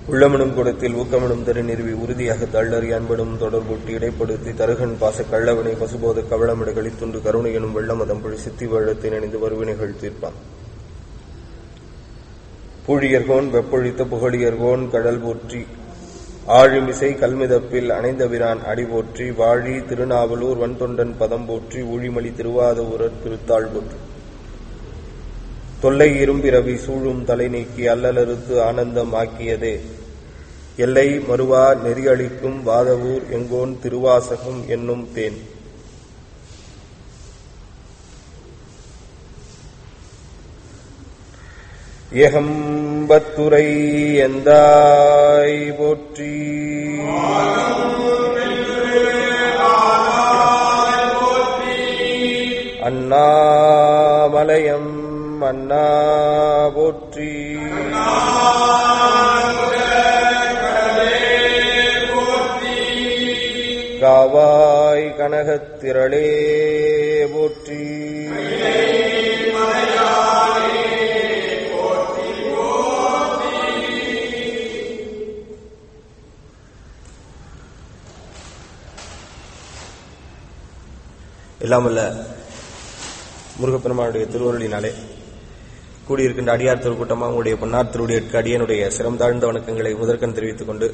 உள்ளமெனும் குடத்தில் ஊக்கமெனும் தரு நிறுவி உறுதியாக தள்ளறி அன்பனும் தொடர்புட்டி இடைப்படுத்தி தருகன் பாச கள்ளவனை பசுபோத கவளமிட கழித்துண்டு கருணை எனும் வெள்ளமதம் பொழி சித்தி வெள்ளத்தை நினைந்து வருவினைகள் தீர்ப்பான் பூழியர்கோன் வெப்பொழித்த புகழியர்கோன் கடல் போற்றி ஆழிமிசை கல்மிதப்பில் அணைந்தவிரான் அடி போற்றி வாழி திருநாவலூர் வன்தொண்டன் பதம் போற்றி ஊழிமலி திருவாத ஊரர் திருத்தாள் போற்றி தொல்லை இரும்பிரவி சூழும் தலை நீக்கி அல்லலறுத்து ஆனந்தம் ஆக்கியதே எல்லை மறுவா நெறியளிக்கும் வாதவூர் எங்கோன் திருவாசகம் என்னும் தேன் ஏகம்பத்துரை எந்தாய் போற்றி அண்ணாமலயம் அண்ணா போற்றி காவாய் கனகத்திரளே போற்றி எல்லாமல்ல முருகப்பெருமானுடைய திருவருளினாலே கூடியிருக்கின்ற அடியார் திருக்கூட்டமாக உங்களுடைய பொன்னார் திருவுடையற்கு அடியனுடைய சிரம் தாழ்ந்த வணக்கங்களை முதற்கண் தெரிவித்துக் கொண்டு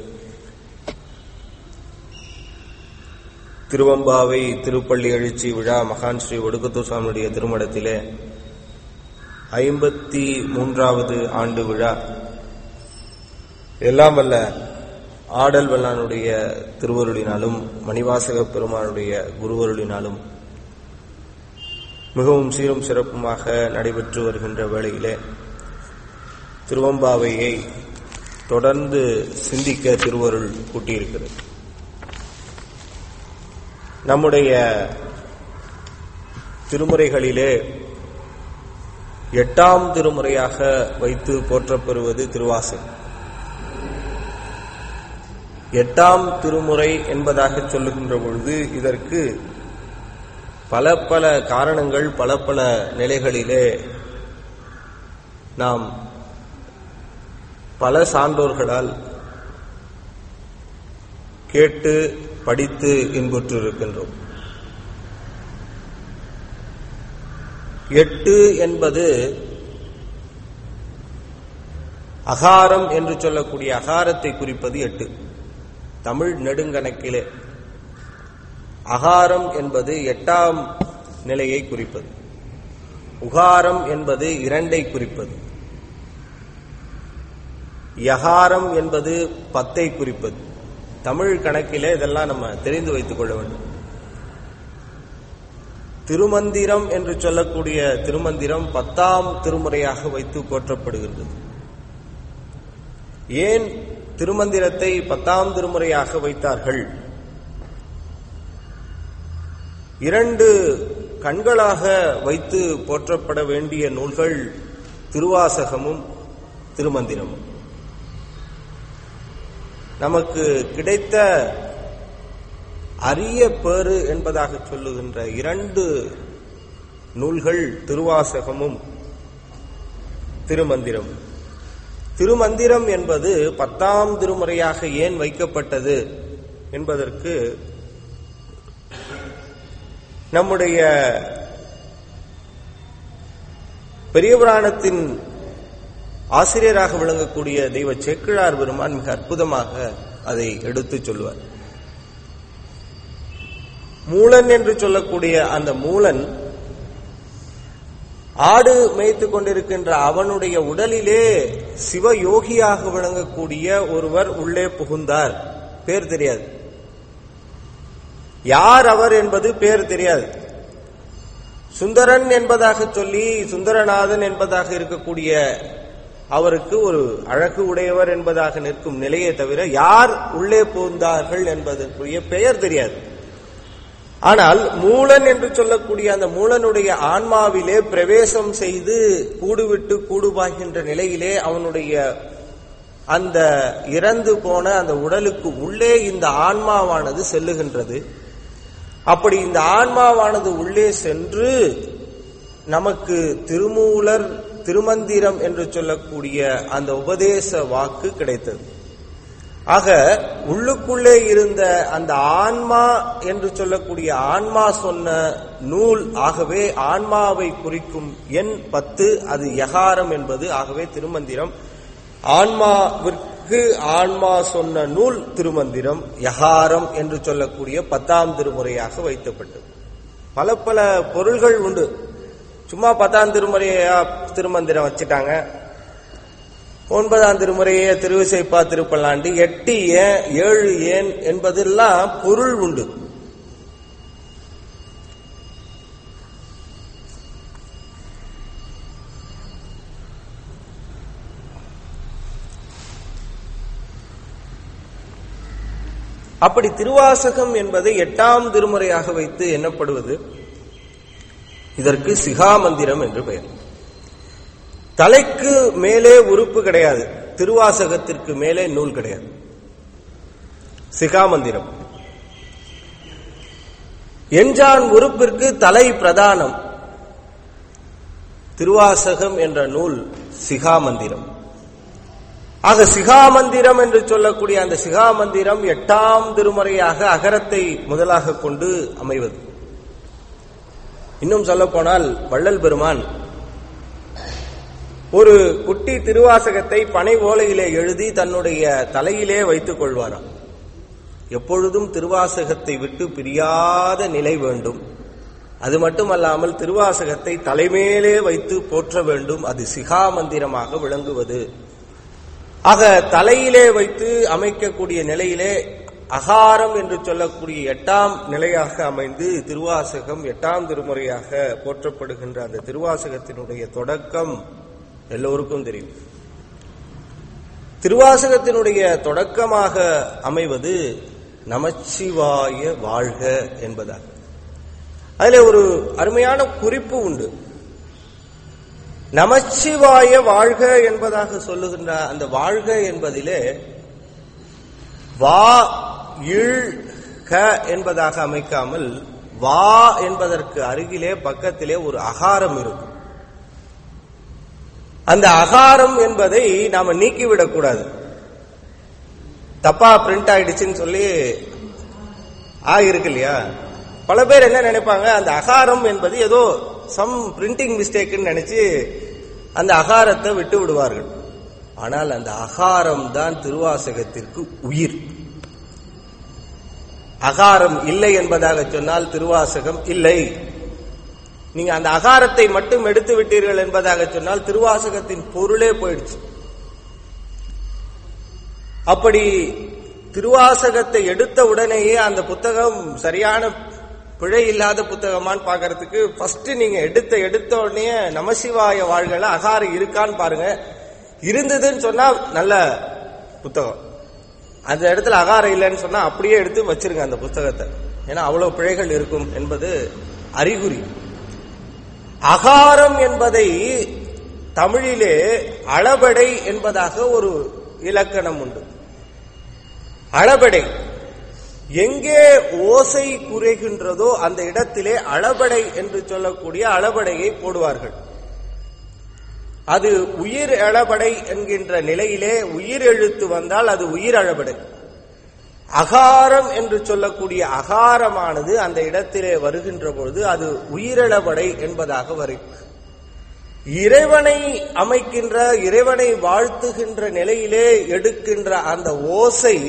திருவம்பாவை திருப்பள்ளி எழுச்சி விழா மகான் ஸ்ரீ ஒடுக்கத்தூர் சுவாமியுடைய திருமடத்திலே ஐம்பத்தி மூன்றாவது ஆண்டு விழா எல்லாம் வல்ல ஆடல் வல்லானுடைய திருவருளினாலும் மணிவாசக பெருமானுடைய குருவருளினாலும் மிகவும் சீரும் சிறப்புமாக நடைபெற்று வருகின்ற வேளையிலே திருவம்பாவையை தொடர்ந்து சிந்திக்க திருவருள் கூட்டியிருக்கிறது நம்முடைய திருமுறைகளிலே எட்டாம் திருமுறையாக வைத்து போற்றப்பெறுவது திருவாசகம் எட்டாம் திருமுறை என்பதாக சொல்லுகின்ற பொழுது இதற்கு பல பல காரணங்கள் பல பல நிலைகளிலே நாம் பல சான்றோர்களால் கேட்டு படித்து இன்புற்று இருக்கின்றோம் எட்டு என்பது அகாரம் என்று சொல்லக்கூடிய அகாரத்தை குறிப்பது எட்டு தமிழ் நெடுங்கணக்கிலே அகாரம் என்பது எட்டாம் நிலையை குறிப்பது உகாரம் என்பது இரண்டை குறிப்பது யகாரம் என்பது பத்தை குறிப்பது தமிழ் கணக்கிலே இதெல்லாம் நம்ம தெரிந்து வைத்துக் கொள்ள வேண்டும் திருமந்திரம் என்று சொல்லக்கூடிய திருமந்திரம் பத்தாம் திருமுறையாக வைத்து போற்றப்படுகிறது ஏன் திருமந்திரத்தை பத்தாம் திருமுறையாக வைத்தார்கள் இரண்டு கண்களாக வைத்து போற்றப்பட வேண்டிய நூல்கள் திருவாசகமும் திருமந்திரமும் நமக்கு கிடைத்த அரிய பேறு என்பதாக சொல்லுகின்ற இரண்டு நூல்கள் திருவாசகமும் திருமந்திரம் திருமந்திரம் என்பது பத்தாம் திருமுறையாக ஏன் வைக்கப்பட்டது என்பதற்கு நம்முடைய பெரிய புராணத்தின் ஆசிரியராக விளங்கக்கூடிய தெய்வ சேக்கிழார் பெருமான் மிக அற்புதமாக அதை எடுத்துச் சொல்வார் மூலன் என்று சொல்லக்கூடிய அந்த மூலன் ஆடு மேய்த்து கொண்டிருக்கின்ற அவனுடைய உடலிலே சிவயோகியாக விளங்கக்கூடிய ஒருவர் உள்ளே புகுந்தார் பேர் தெரியாது யார் அவர் என்பது பேர் தெரியாது சுந்தரன் என்பதாக சொல்லி சுந்தரநாதன் என்பதாக இருக்கக்கூடிய அவருக்கு ஒரு அழகு உடையவர் என்பதாக நிற்கும் நிலையை தவிர யார் உள்ளே புகுந்தார்கள் என்பதற்குரிய பெயர் தெரியாது ஆனால் மூலன் என்று சொல்லக்கூடிய அந்த மூலனுடைய ஆன்மாவிலே பிரவேசம் செய்து கூடுவிட்டு கூடுபாகின்ற நிலையிலே அவனுடைய அந்த இறந்து போன அந்த உடலுக்கு உள்ளே இந்த ஆன்மாவானது செல்லுகின்றது அப்படி இந்த ஆன்மாவானது உள்ளே சென்று நமக்கு திருமூலர் திருமந்திரம் என்று சொல்லக்கூடிய அந்த உபதேச வாக்கு கிடைத்தது ஆக உள்ளுக்குள்ளே இருந்த அந்த ஆன்மா என்று சொல்லக்கூடிய ஆன்மா சொன்ன நூல் ஆகவே ஆன்மாவை குறிக்கும் எண் பத்து அது யகாரம் என்பது ஆகவே திருமந்திரம் ஆன்மாவிற்கு ஆன்மா சொன்ன நூல் திருமந்திரம் யகாரம் என்று சொல்லக்கூடிய பத்தாம் திருமுறையாக வைக்கப்பட்டது பல பல பொருள்கள் உண்டு சும்மா பத்தாம் திருமுறையா திருமந்திரம் வச்சுட்டாங்க ஒன்பதாம் திருமுறையே திருவிசைப்பா திருப்பல்லாண்டு எட்டு ஏன் ஏழு ஏன் என்பதெல்லாம் பொருள் உண்டு அப்படி திருவாசகம் என்பதை எட்டாம் திருமுறையாக வைத்து எண்ணப்படுவது இதற்கு சிகாமந்திரம் என்று பெயர் தலைக்கு மேலே உறுப்பு கிடையாது திருவாசகத்திற்கு மேலே நூல் கிடையாது சிகாமந்திரம் எஞ்சான் உறுப்பிற்கு தலை பிரதானம் திருவாசகம் என்ற நூல் சிகாமந்திரம் ஆக சிகாமந்திரம் என்று சொல்லக்கூடிய அந்த சிகாமந்திரம் எட்டாம் திருமுறையாக அகரத்தை முதலாக கொண்டு அமைவது இன்னும் சொல்ல போனால் வள்ளல் பெருமான் ஒரு குட்டி திருவாசகத்தை பனை ஓலையிலே எழுதி தன்னுடைய தலையிலே வைத்துக் கொள்வாராம் எப்பொழுதும் திருவாசகத்தை விட்டு பிரியாத நிலை வேண்டும் அது மட்டுமல்லாமல் திருவாசகத்தை தலைமேலே வைத்து போற்ற வேண்டும் அது சிகா மந்திரமாக விளங்குவது ஆக தலையிலே வைத்து அமைக்கக்கூடிய நிலையிலே அகாரம் என்று சொல்லக்கூடிய எட்டாம் நிலையாக அமைந்து திருவாசகம் எட்டாம் திருமுறையாக போற்றப்படுகின்ற அந்த திருவாசகத்தினுடைய தொடக்கம் எல்லோருக்கும் தெரியும் திருவாசகத்தினுடைய தொடக்கமாக அமைவது நமச்சிவாய வாழ்க என்பதாக அதில் ஒரு அருமையான குறிப்பு உண்டு நமச்சிவாய வாழ்க என்பதாக சொல்லுகின்ற அந்த வாழ்க என்பதிலே வா இழ் க என்பதாக அமைக்காமல் வா என்பதற்கு அருகிலே பக்கத்திலே ஒரு அகாரம் இருக்கும் அந்த அகாரம் என்பதை நாம நீக்கிவிடக் கூடாது தப்பா பிரிண்ட் ஆயிடுச்சுன்னு சொல்லி ஆகிருக்கு இல்லையா பல பேர் என்ன நினைப்பாங்க அந்த அகாரம் என்பது ஏதோ சம் பிரிண்டிங் மிஸ்டேக்னு நினைச்சு அந்த அகாரத்தை விட்டு விடுவார்கள் ஆனால் அந்த அகாரம் தான் திருவாசகத்திற்கு உயிர் அகாரம் இல்லை என்பதாக சொன்னால் திருவாசகம் இல்லை நீங்க அந்த அகாரத்தை மட்டும் எடுத்து விட்டீர்கள் என்பதாக சொன்னால் திருவாசகத்தின் பொருளே போயிடுச்சு அப்படி திருவாசகத்தை எடுத்த உடனேயே அந்த புத்தகம் சரியான பிழை இல்லாத புத்தகமான்னு பாக்குறதுக்கு ஃபர்ஸ்ட் நீங்க எடுத்த எடுத்த உடனே நமசிவாய வாழ்களை அகாரம் இருக்கான்னு பாருங்க இருந்ததுன்னு சொன்னா நல்ல புத்தகம் அந்த இடத்துல அகாரம் இல்லைன்னு சொன்னா அப்படியே எடுத்து வச்சிருங்க அந்த புத்தகத்தை ஏன்னா அவ்வளவு பிழைகள் இருக்கும் என்பது அறிகுறி அகாரம் என்பதை தமிழிலே அளபடை என்பதாக ஒரு இலக்கணம் உண்டு அளபடை எங்கே ஓசை குறைகின்றதோ அந்த இடத்திலே அளபடை என்று சொல்லக்கூடிய அளபடையை போடுவார்கள் அது உயிர் அளபடை என்கின்ற நிலையிலே உயிர் எழுத்து வந்தால் அது உயிர் அளபடை அகாரம் என்று சொல்லக்கூடிய அகாரமானது அந்த இடத்திலே வருகின்ற பொழுது அது உயிரிழபடை என்பதாக வரும் இறைவனை அமைக்கின்ற இறைவனை வாழ்த்துகின்ற நிலையிலே எடுக்கின்ற அந்த ஓசை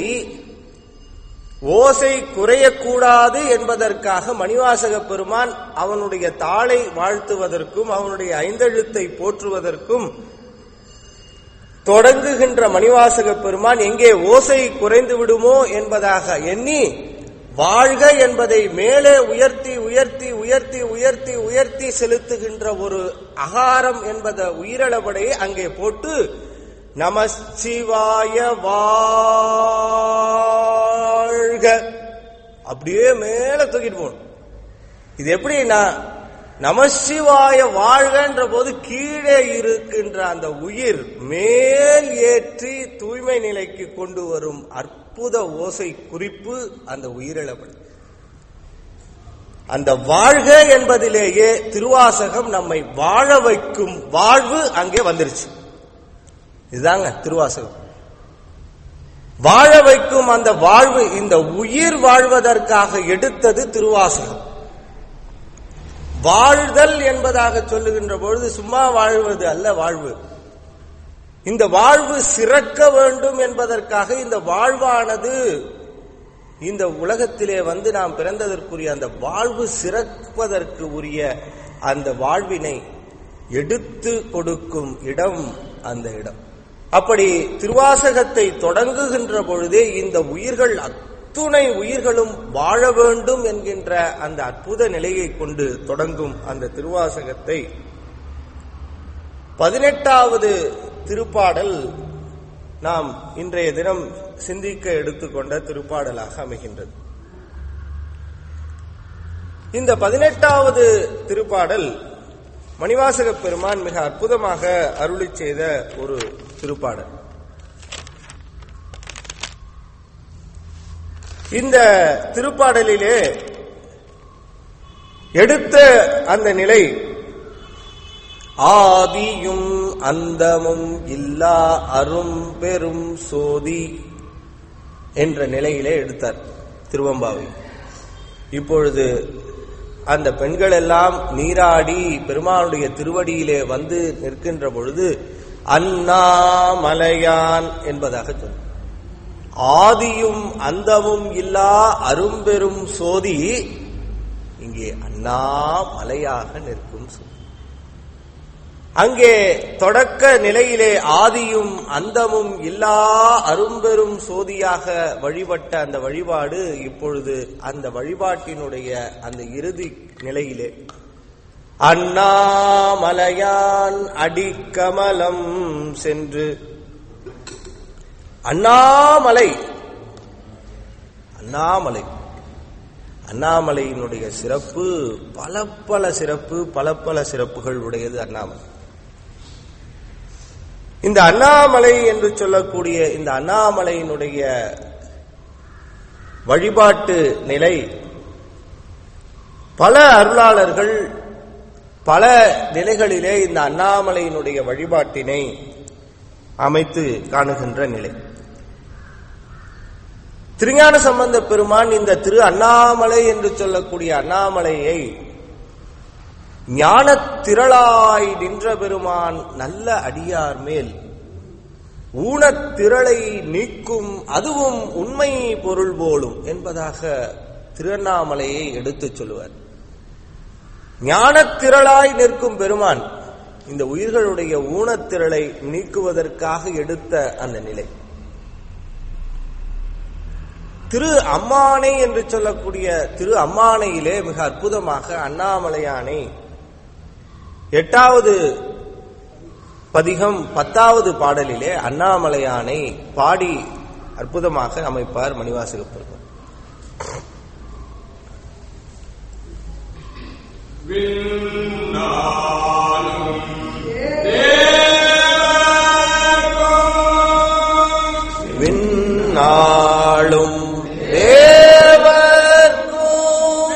ஓசை குறையக்கூடாது என்பதற்காக மணிவாசக பெருமான் அவனுடைய தாளை வாழ்த்துவதற்கும் அவனுடைய ஐந்தெழுத்தை போற்றுவதற்கும் தொடங்குகின்ற மணிவாசக பெருமான் எங்கே ஓசை குறைந்து விடுமோ என்பதாக எண்ணி வாழ்க என்பதை மேலே உயர்த்தி உயர்த்தி உயர்த்தி உயர்த்தி உயர்த்தி செலுத்துகின்ற ஒரு அகாரம் என்பத உயிரளபடையை அங்கே போட்டு நமசிவாய வாழ்க அப்படியே மேல தூக்கிட்டு போகணும் இது எப்படின்னா நமசிவாய வாழ்கன்ற போது கீழே இருக்கின்ற அந்த உயிர் மேல் ஏற்றி தூய்மை நிலைக்கு கொண்டு வரும் அற்புத ஓசை குறிப்பு அந்த உயிரிழப்படு அந்த வாழ்க என்பதிலேயே திருவாசகம் நம்மை வாழ வைக்கும் வாழ்வு அங்கே வந்துருச்சு இதுதாங்க திருவாசகம் வாழ வைக்கும் அந்த வாழ்வு இந்த உயிர் வாழ்வதற்காக எடுத்தது திருவாசகம் வாழ்தல் என்பதாக சொல்லுகின்ற பொழுது சும்மா வாழ்வது அல்ல வாழ்வு இந்த வாழ்வு சிறக்க வேண்டும் என்பதற்காக இந்த வாழ்வானது இந்த உலகத்திலே வந்து நாம் பிறந்ததற்குரிய அந்த வாழ்வு சிறப்பதற்கு உரிய அந்த வாழ்வினை எடுத்து கொடுக்கும் இடம் அந்த இடம் அப்படி திருவாசகத்தை தொடங்குகின்ற பொழுதே இந்த உயிர்கள் அத்துணை உயிர்களும் வாழ வேண்டும் என்கின்ற அந்த அற்புத நிலையை கொண்டு தொடங்கும் அந்த திருவாசகத்தை பதினெட்டாவது திருப்பாடல் நாம் இன்றைய தினம் சிந்திக்க எடுத்துக்கொண்ட திருப்பாடலாக அமைகின்றது இந்த பதினெட்டாவது திருப்பாடல் மணிவாசக பெருமான் மிக அற்புதமாக அருளி செய்த ஒரு திருப்பாடல் இந்த திருப்பாடலிலே எடுத்த அந்த நிலை ஆதியும் அந்தமும் இல்லா அரும் பெரும் சோதி என்ற நிலையிலே எடுத்தார் திருவம்பாவை இப்பொழுது அந்த பெண்கள் எல்லாம் நீராடி பெருமானுடைய திருவடியிலே வந்து நிற்கின்ற பொழுது அண்ணாமலையான் என்பதாக சொன்னார் ஆதியும் அந்தமும் இல்லா அரும்பெரும் சோதி இங்கே அண்ணாமலையாக நிற்கும் சோதி அங்கே தொடக்க நிலையிலே ஆதியும் அந்தமும் இல்லா அரும்பெரும் சோதியாக வழிபட்ட அந்த வழிபாடு இப்பொழுது அந்த வழிபாட்டினுடைய அந்த இறுதி நிலையிலே அண்ணாமலையான் அடிக்கமலம் சென்று அண்ணாமலை அண்ணாமலை அண்ணாமலையினுடைய சிறப்பு பல பல சிறப்பு பல பல சிறப்புகள் உடையது அண்ணாமலை இந்த அண்ணாமலை என்று சொல்லக்கூடிய இந்த அண்ணாமலையினுடைய வழிபாட்டு நிலை பல அருளாளர்கள் பல நிலைகளிலே இந்த அண்ணாமலையினுடைய வழிபாட்டினை அமைத்து காணுகின்ற நிலை திருஞான சம்பந்த பெருமான் இந்த திரு அண்ணாமலை என்று சொல்லக்கூடிய அண்ணாமலையை ஞான திரளாய் நின்ற பெருமான் நல்ல அடியார் மேல் ஊனத்திரளை நீக்கும் அதுவும் உண்மை பொருள் போலும் என்பதாக திருவண்ணாமலையை எடுத்துச் சொல்லுவார் ஞானத்திரளாய் நிற்கும் பெருமான் இந்த உயிர்களுடைய ஊனத்திரளை நீக்குவதற்காக எடுத்த அந்த நிலை திரு அம்மானை என்று சொல்லக்கூடிய திரு அம்மானையிலே மிக அற்புதமாக அண்ணாமலையானை எட்டாவது பதிகம் பத்தாவது பாடலிலே அண்ணாமலையானை பாடி அற்புதமாக அமைப்பார் மணிவாசக பெருமான் விண்ணாளும் தேவர்க்கும்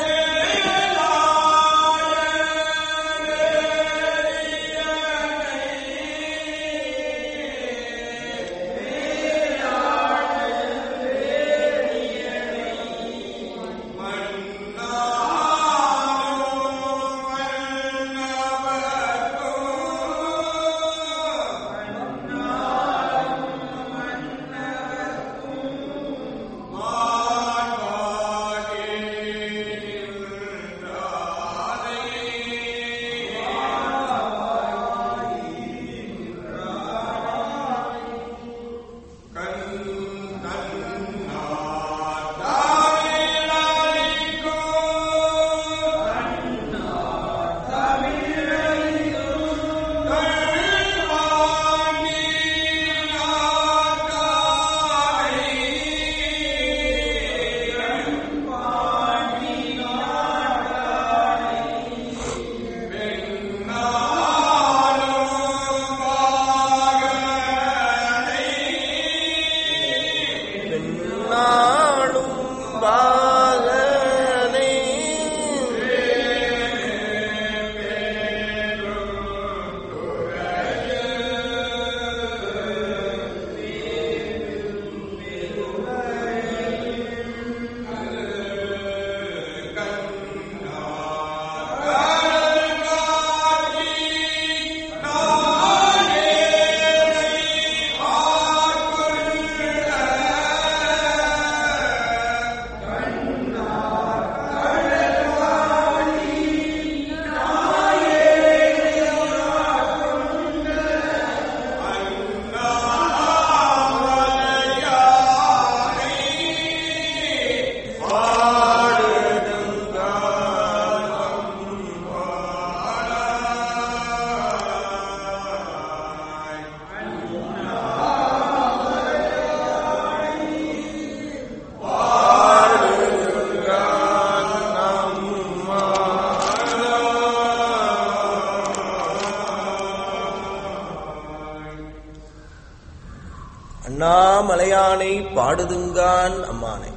அண்ணாமலையானை பாடுதுங்கான் அம்மானை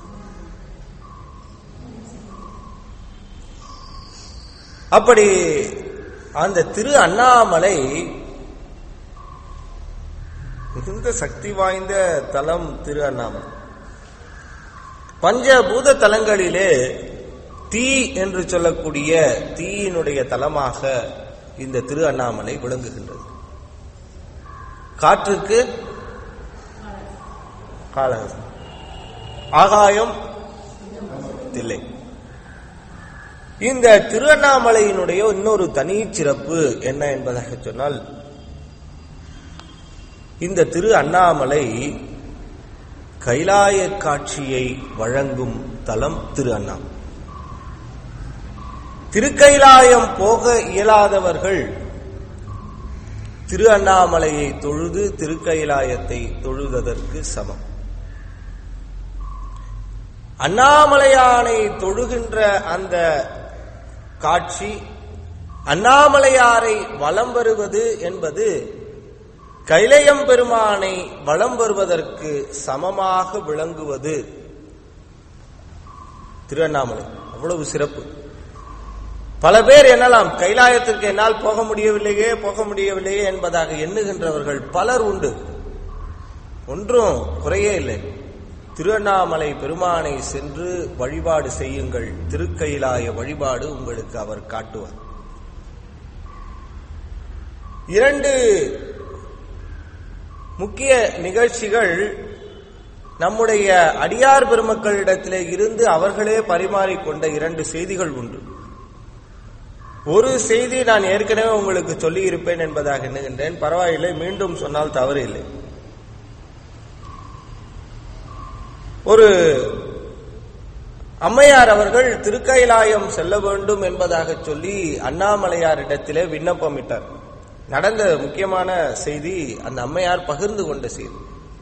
அப்படி அந்த திரு அண்ணாமலை மிகுந்த சக்தி வாய்ந்த தலம் திரு அண்ணாமலை பஞ்சபூத தலங்களிலே தீ என்று சொல்லக்கூடிய தீயினுடைய தலமாக இந்த திரு அண்ணாமலை விளங்குகின்றது காற்றுக்கு காலஹஸ்தி ஆகாயம் தில்லை இந்த திருவண்ணாமலையினுடைய இன்னொரு தனி சிறப்பு என்ன என்பதாக சொன்னால் இந்த திரு அண்ணாமலை கைலாய காட்சியை வழங்கும் தலம் திரு அண்ணாமலை திருக்கைலாயம் போக இயலாதவர்கள் திரு அண்ணாமலையை தொழுது திருக்கைலாயத்தை தொழுததற்கு சமம் அண்ணாமலையானை தொழுகின்ற அந்த காட்சி அண்ணாமலையாரை வலம் வருவது என்பது கைலையம் பெருமானை வலம் வருவதற்கு சமமாக விளங்குவது திருவண்ணாமலை அவ்வளவு சிறப்பு பல பேர் எண்ணலாம் கைலாயத்திற்கு என்னால் போக முடியவில்லையே போக முடியவில்லையே என்பதாக எண்ணுகின்றவர்கள் பலர் உண்டு ஒன்றும் குறையே இல்லை திருவண்ணாமலை பெருமானை சென்று வழிபாடு செய்யுங்கள் திருக்கைலாய வழிபாடு உங்களுக்கு அவர் காட்டுவார் இரண்டு முக்கிய நிகழ்ச்சிகள் நம்முடைய அடியார் பெருமக்களிடத்திலே இருந்து அவர்களே பரிமாறிக்கொண்ட இரண்டு செய்திகள் உண்டு ஒரு செய்தி நான் ஏற்கனவே உங்களுக்கு சொல்லி இருப்பேன் என்பதாக எண்ணுகின்றேன் பரவாயில்லை மீண்டும் சொன்னால் தவறு இல்லை ஒரு அம்மையார் அவர்கள் திருக்கைலாயம் செல்ல வேண்டும் என்பதாக சொல்லி அண்ணாமலையாரிடத்திலே விண்ணப்பமிட்டார் நடந்த முக்கியமான செய்தி அந்த அம்மையார் பகிர்ந்து கொண்ட செய்தி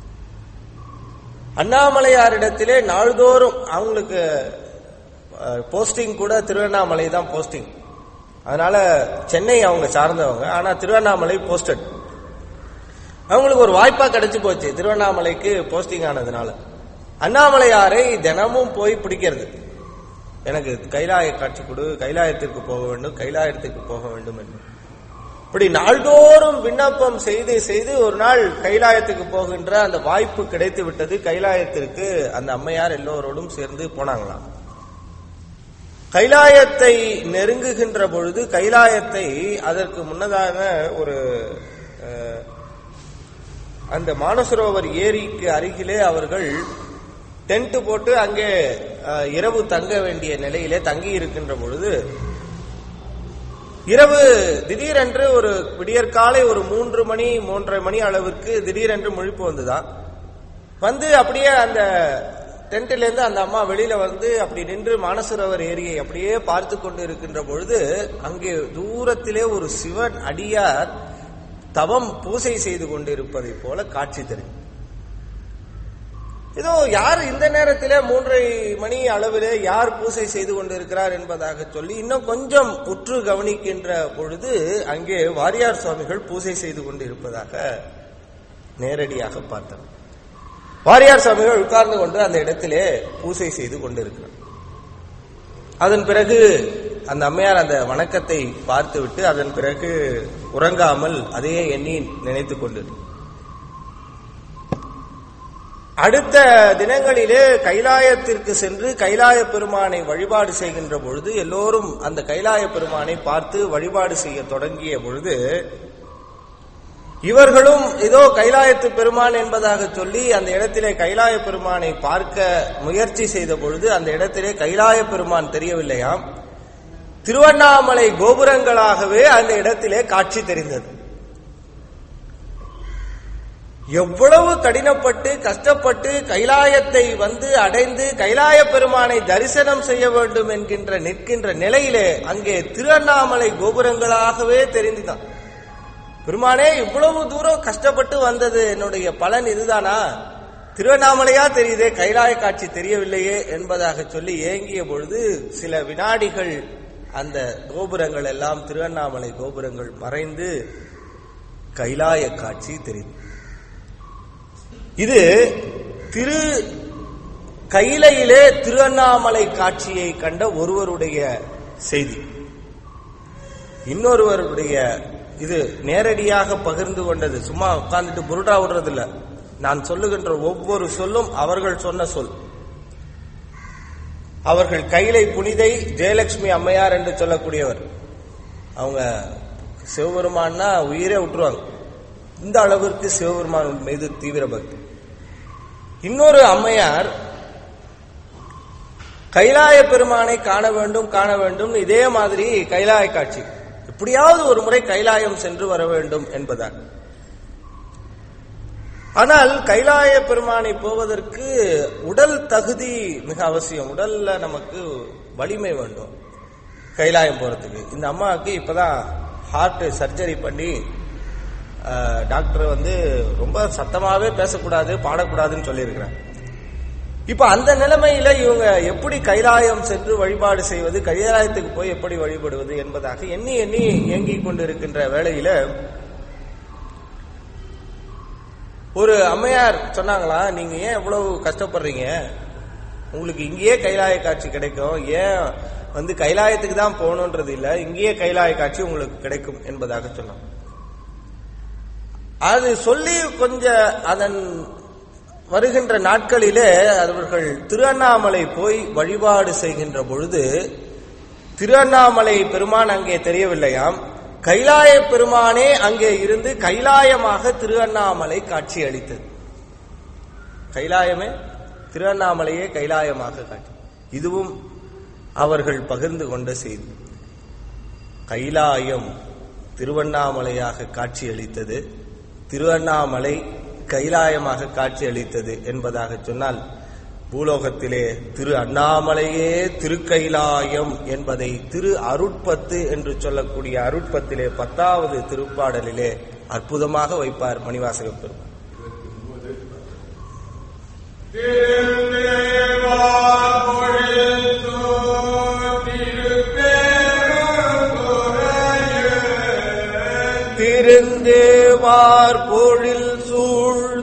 அண்ணாமலையாரிடத்திலே நாள்தோறும் அவங்களுக்கு போஸ்டிங் கூட திருவண்ணாமலை தான் போஸ்டிங் அதனால சென்னை அவங்க சார்ந்தவங்க ஆனா திருவண்ணாமலை போஸ்டட் அவங்களுக்கு ஒரு வாய்ப்பா கிடைச்சு போச்சு திருவண்ணாமலைக்கு போஸ்டிங் ஆனதுனால அண்ணாமலையாரை தினமும் போய் பிடிக்கிறது எனக்கு கைலாய காட்சி கொடு கைலாயத்திற்கு போக வேண்டும் கைலாயத்திற்கு போக வேண்டும் என்று இப்படி நாள்தோறும் விண்ணப்பம் செய்து செய்து ஒரு நாள் கைலாயத்துக்கு போகின்ற அந்த வாய்ப்பு கிடைத்து விட்டது கைலாயத்திற்கு அந்த அம்மையார் எல்லோரோடும் சேர்ந்து போனாங்களாம் கைலாயத்தை நெருங்குகின்ற பொழுது கைலாயத்தை அதற்கு முன்னதாக ஒரு அந்த மானசரோவர் ஏரிக்கு அருகிலே அவர்கள் டென்ட் போட்டு அங்கே இரவு தங்க வேண்டிய நிலையிலே தங்கி இருக்கின்ற பொழுது இரவு திடீரென்று ஒரு விடியற்காலை ஒரு மூன்று மணி மூன்றரை மணி அளவிற்கு திடீரென்று முழிப்பு வந்துதான் வந்து அப்படியே அந்த டென்ட்ல இருந்து அந்த அம்மா வெளியில வந்து அப்படி நின்று மானசரோவர் ஏரியை அப்படியே பார்த்து கொண்டு இருக்கின்ற பொழுது அங்கே தூரத்திலே ஒரு சிவன் அடியார் தவம் பூசை செய்து கொண்டு இருப்பதை போல காட்சி தெரியும் இதோ யார் இந்த நேரத்திலே மூன்றரை மணி அளவிலே யார் பூசை செய்து கொண்டிருக்கிறார் என்பதாக சொல்லி இன்னும் கொஞ்சம் உற்று கவனிக்கின்ற பொழுது அங்கே வாரியார் சுவாமிகள் பூசை செய்து கொண்டிருப்பதாக நேரடியாக பார்த்தனர் வாரியார் சுவாமிகள் உட்கார்ந்து கொண்டு அந்த இடத்திலே பூசை செய்து கொண்டிருக்கிறார் அதன் பிறகு அந்த அம்மையார் அந்த வணக்கத்தை பார்த்துவிட்டு அதன் பிறகு உறங்காமல் அதையே எண்ணி நினைத்துக் கொண்டிருக்கிறார் அடுத்த தினங்களிலே கைலாயத்திற்கு சென்று கைலாய பெருமானை வழிபாடு செய்கின்ற பொழுது எல்லோரும் அந்த கைலாய பெருமானை பார்த்து வழிபாடு செய்ய தொடங்கிய பொழுது இவர்களும் ஏதோ கைலாயத்து பெருமான் என்பதாக சொல்லி அந்த இடத்திலே கைலாய பெருமானை பார்க்க முயற்சி செய்த பொழுது அந்த இடத்திலே கைலாய பெருமான் தெரியவில்லையாம் திருவண்ணாமலை கோபுரங்களாகவே அந்த இடத்திலே காட்சி தெரிந்தது எவ்வளவு கடினப்பட்டு கஷ்டப்பட்டு கைலாயத்தை வந்து அடைந்து கைலாய பெருமானை தரிசனம் செய்ய வேண்டும் என்கின்ற நிற்கின்ற நிலையிலே அங்கே திருவண்ணாமலை கோபுரங்களாகவே தெரிந்துதான் பெருமானே இவ்வளவு தூரம் கஷ்டப்பட்டு வந்தது என்னுடைய பலன் இதுதானா திருவண்ணாமலையா தெரியுதே கைலாய காட்சி தெரியவில்லையே என்பதாக சொல்லி ஏங்கிய பொழுது சில வினாடிகள் அந்த கோபுரங்கள் எல்லாம் திருவண்ணாமலை கோபுரங்கள் மறைந்து கைலாய காட்சி தெரியும் இது திரு கைலையிலே திருவண்ணாமலை காட்சியை கண்ட ஒருவருடைய செய்தி இன்னொருவருடைய இது நேரடியாக பகிர்ந்து கொண்டது சும்மா உட்கார்ந்துட்டு புருடா விடுறது இல்ல நான் சொல்லுகின்ற ஒவ்வொரு சொல்லும் அவர்கள் சொன்ன சொல் அவர்கள் கைலை புனிதை ஜெயலட்சுமி அம்மையார் என்று சொல்லக்கூடியவர் அவங்க சிவபெருமான்னா உயிரே விட்டுருவாங்க இந்த அளவிற்கு சிவபெருமான் மீது தீவிர பக்தி இன்னொரு அம்மையார் கைலாய பெருமானை காண வேண்டும் காண வேண்டும் இதே மாதிரி கைலாய காட்சி எப்படியாவது ஒரு முறை கைலாயம் சென்று வர வேண்டும் என்பதால் ஆனால் கைலாய பெருமானை போவதற்கு உடல் தகுதி மிக அவசியம் உடல்ல நமக்கு வலிமை வேண்டும் கைலாயம் போறதுக்கு இந்த அம்மாவுக்கு இப்பதான் ஹார்ட் சர்ஜரி பண்ணி அஹ், டாக்டர் வந்து ரொம்ப சத்தமாவே பேசக்கூடாது பாடக்கூடாதுன்னு சொல்லியிருக்கிறாங்க இப்ப அந்த நிலைமையில இவங்க எப்படி கைலாயம் சென்று வழிபாடு செய்வது கைலாயத்துக்கு போய் எப்படி வழிபடுவது என்பதாக எண்ணி எண்ணி இயங்கிக் கொண்டிருக்கின்ற வேளையில ஒரு அம்மையார் சொன்னாங்களா நீங்க ஏன் இவ்வளவு கஷ்டப்படுறீங்க உங்களுக்கு இங்கேயே கைலாய காட்சி கிடைக்கும் ஏன் வந்து கைலாயத்துக்கு தான் போகணுன்றது இல்ல இங்கேயே கைலாய காட்சி உங்களுக்கு கிடைக்கும் என்பதாக சொன்னாங்க அது சொல்லி கொஞ்சம் அதன் வருகின்ற நாட்களிலே அவர்கள் திருவண்ணாமலை போய் வழிபாடு செய்கின்ற பொழுது திருவண்ணாமலை பெருமான் அங்கே தெரியவில்லையாம் கைலாய பெருமானே அங்கே இருந்து கைலாயமாக திருவண்ணாமலை காட்சி அளித்தது கைலாயமே திருவண்ணாமலையே கைலாயமாக காட்சி இதுவும் அவர்கள் பகிர்ந்து கொண்ட செய்தி கைலாயம் திருவண்ணாமலையாக காட்சி அளித்தது திருவண்ணாமலை கைலாயமாக காட்சி அளித்தது என்பதாக சொன்னால் பூலோகத்திலே திரு அண்ணாமலையே திருக்கைலாயம் என்பதை திரு அருட்பத்து என்று சொல்லக்கூடிய அருட்பத்திலே பத்தாவது திருப்பாடலிலே அற்புதமாக வைப்பார் மணிவாசக பெருமான் திருந்தேவார் பொழில் சூழ்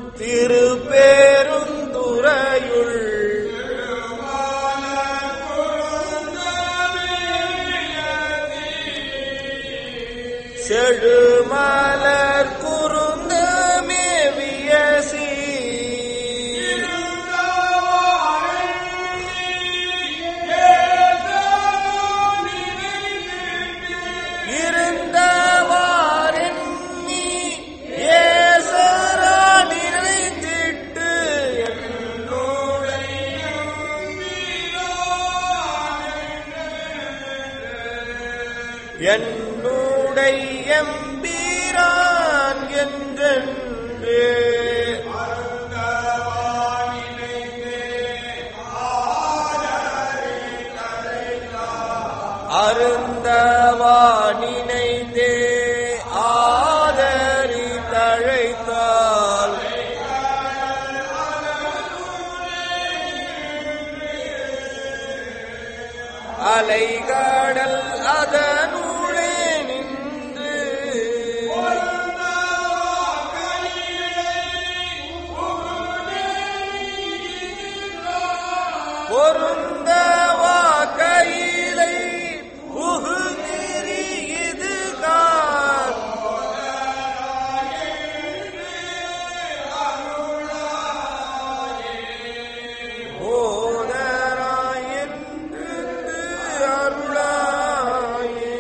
திருப்பேருந்துறையுள் செழுமலர் குறுந்த மேவிய சீர் இருந்தவாரெண்ணி ஏசரா நிறைந்திட்டு என்னுடைய எம்பீரான் என்றென்று அருந்தவா நினைந்தே ஆதரி தழைத்தால் அலைகடல் அதனுளே நின்று பொருந்தவா கையிலை புகுநெறி இதுகான் ஓதராயென்று அருளாயே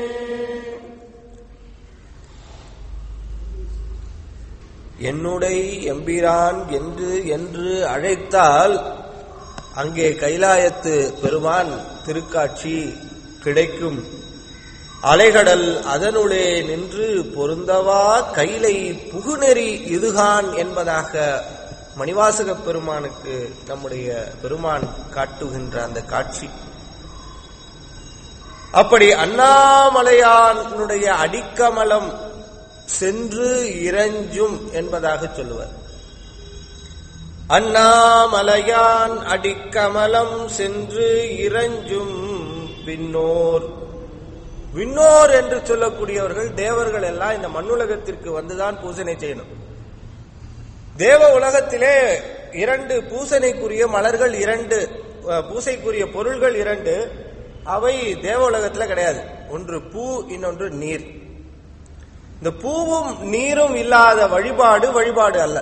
என்னுடைய எம்பிரான் என்று என்று அழைத்தால் அங்கே கைலாயத்து பெருமான் திருக்காட்சி கிடைக்கும் அலைகடல் அதனுளே நின்று பொருந்தவா கைலை புகுநெறி இதுகான் என்பதாக மணிவாசக பெருமானுக்கு நம்முடைய பெருமான் காட்டுகின்ற அந்த காட்சி அப்படி அண்ணாமலையானுடைய அடிக்கமலம் சென்று இறஞ்சும் என்பதாக சொல்லுவார் அண்ணாமலையான் அடிக்கமலம் சென்று இறஞ்சும் பின்னோர் விண்ணோர் என்று சொல்லக்கூடியவர்கள் தேவர்கள் எல்லாம் இந்த மண்ணுலகத்திற்கு வந்துதான் பூசனை செய்யணும் தேவ உலகத்திலே இரண்டு பூசனைக்குரிய மலர்கள் இரண்டு அஹ், பூசைக்குரிய பொருள்கள் இரண்டு அவை தேவ உலகத்துல கிடையாது ஒன்று பூ இன்னொன்று நீர் இந்த பூவும் நீரும் இல்லாத வழிபாடு வழிபாடு அல்ல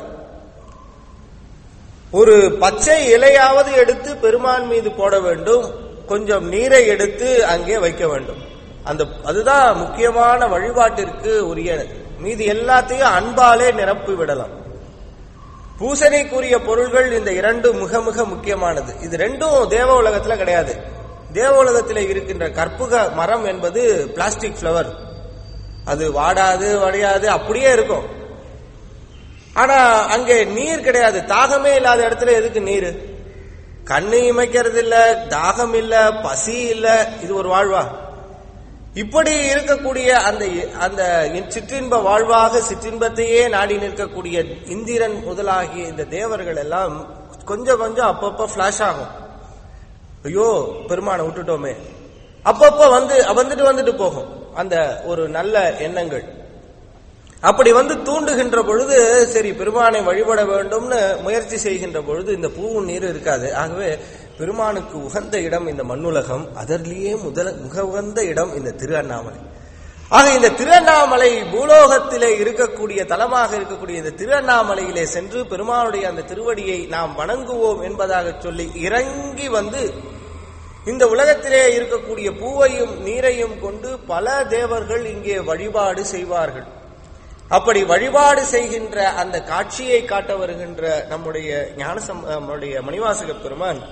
ஒரு பச்சை இலையாவது எடுத்து பெருமான் மீது போட வேண்டும் கொஞ்சம் நீரை எடுத்து அங்கே வைக்க வேண்டும் அந்த அதுதான் முக்கியமான வழிபாட்டிற்கு உரியது மீதி எல்லாத்தையும் அன்பாலே நிரப்பி விடலாம் பூசணைக்குரிய பொருள்கள் இந்த இரண்டு மிக மிக முக்கியமானது இது ரெண்டும் தேவ உலகத்துல கிடையாது தேவ உலகத்தில் இருக்கின்ற கற்புக மரம் என்பது பிளாஸ்டிக் ஃபிளவர் அது வாடாது வடையாது அப்படியே இருக்கும் ஆனா அங்கே நீர் கிடையாது தாகமே இல்லாத இடத்துல எதுக்கு நீர் கண்ணு இமைக்கிறது இல்ல தாகம் இல்ல பசி இல்ல இது ஒரு வாழ்வா இப்படி இருக்கக்கூடிய அந்த அந்த சிற்றின்ப வாழ்வாக சிற்றின்பத்தையே நாடி நிற்கக்கூடிய இந்திரன் முதலாகிய இந்த தேவர்கள் எல்லாம் கொஞ்சம் கொஞ்சம் அப்பப்ப பிளாஷ் ஆகும் ஐயோ பெருமானை விட்டுட்டோமே அப்பப்ப வந்து வந்துட்டு வந்துட்டு போகும் அந்த ஒரு நல்ல எண்ணங்கள் அப்படி வந்து தூண்டுகின்ற பொழுது சரி பெருமானை வழிபட வேண்டும்னு முயற்சி செய்கின்ற பொழுது இந்த பூவும் நீர் இருக்காது ஆகவே பெருமானுக்கு உகந்த இடம் இந்த மண்ணுலகம் அதற்லேயே முதல மிக உகந்த இடம் இந்த திரு அண்ணாமலை ஆக இந்த திருவண்ணாமலை பூலோகத்திலே இருக்கக்கூடிய தலமாக இருக்கக்கூடிய இந்த திருவண்ணாமலையிலே சென்று பெருமானுடைய அந்த திருவடியை நாம் வணங்குவோம் என்பதாக சொல்லி இறங்கி வந்து இந்த உலகத்திலே இருக்கக்கூடிய பூவையும் நீரையும் கொண்டு பல தேவர்கள் இங்கே வழிபாடு செய்வார்கள் அப்படி வழிபாடு செய்கின்ற அந்த காட்சியை காட்ட வருகின்ற நம்முடைய ஞானசம் நம்முடைய மணிவாசக பெருமான்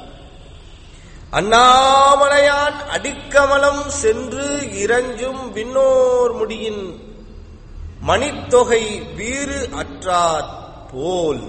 அண்ணாமலையான் அடிக்கமலம் சென்று இறஞ்சும் விண்ணோர் முடியின் மணித்தொகை வீறு அற்றார் போல்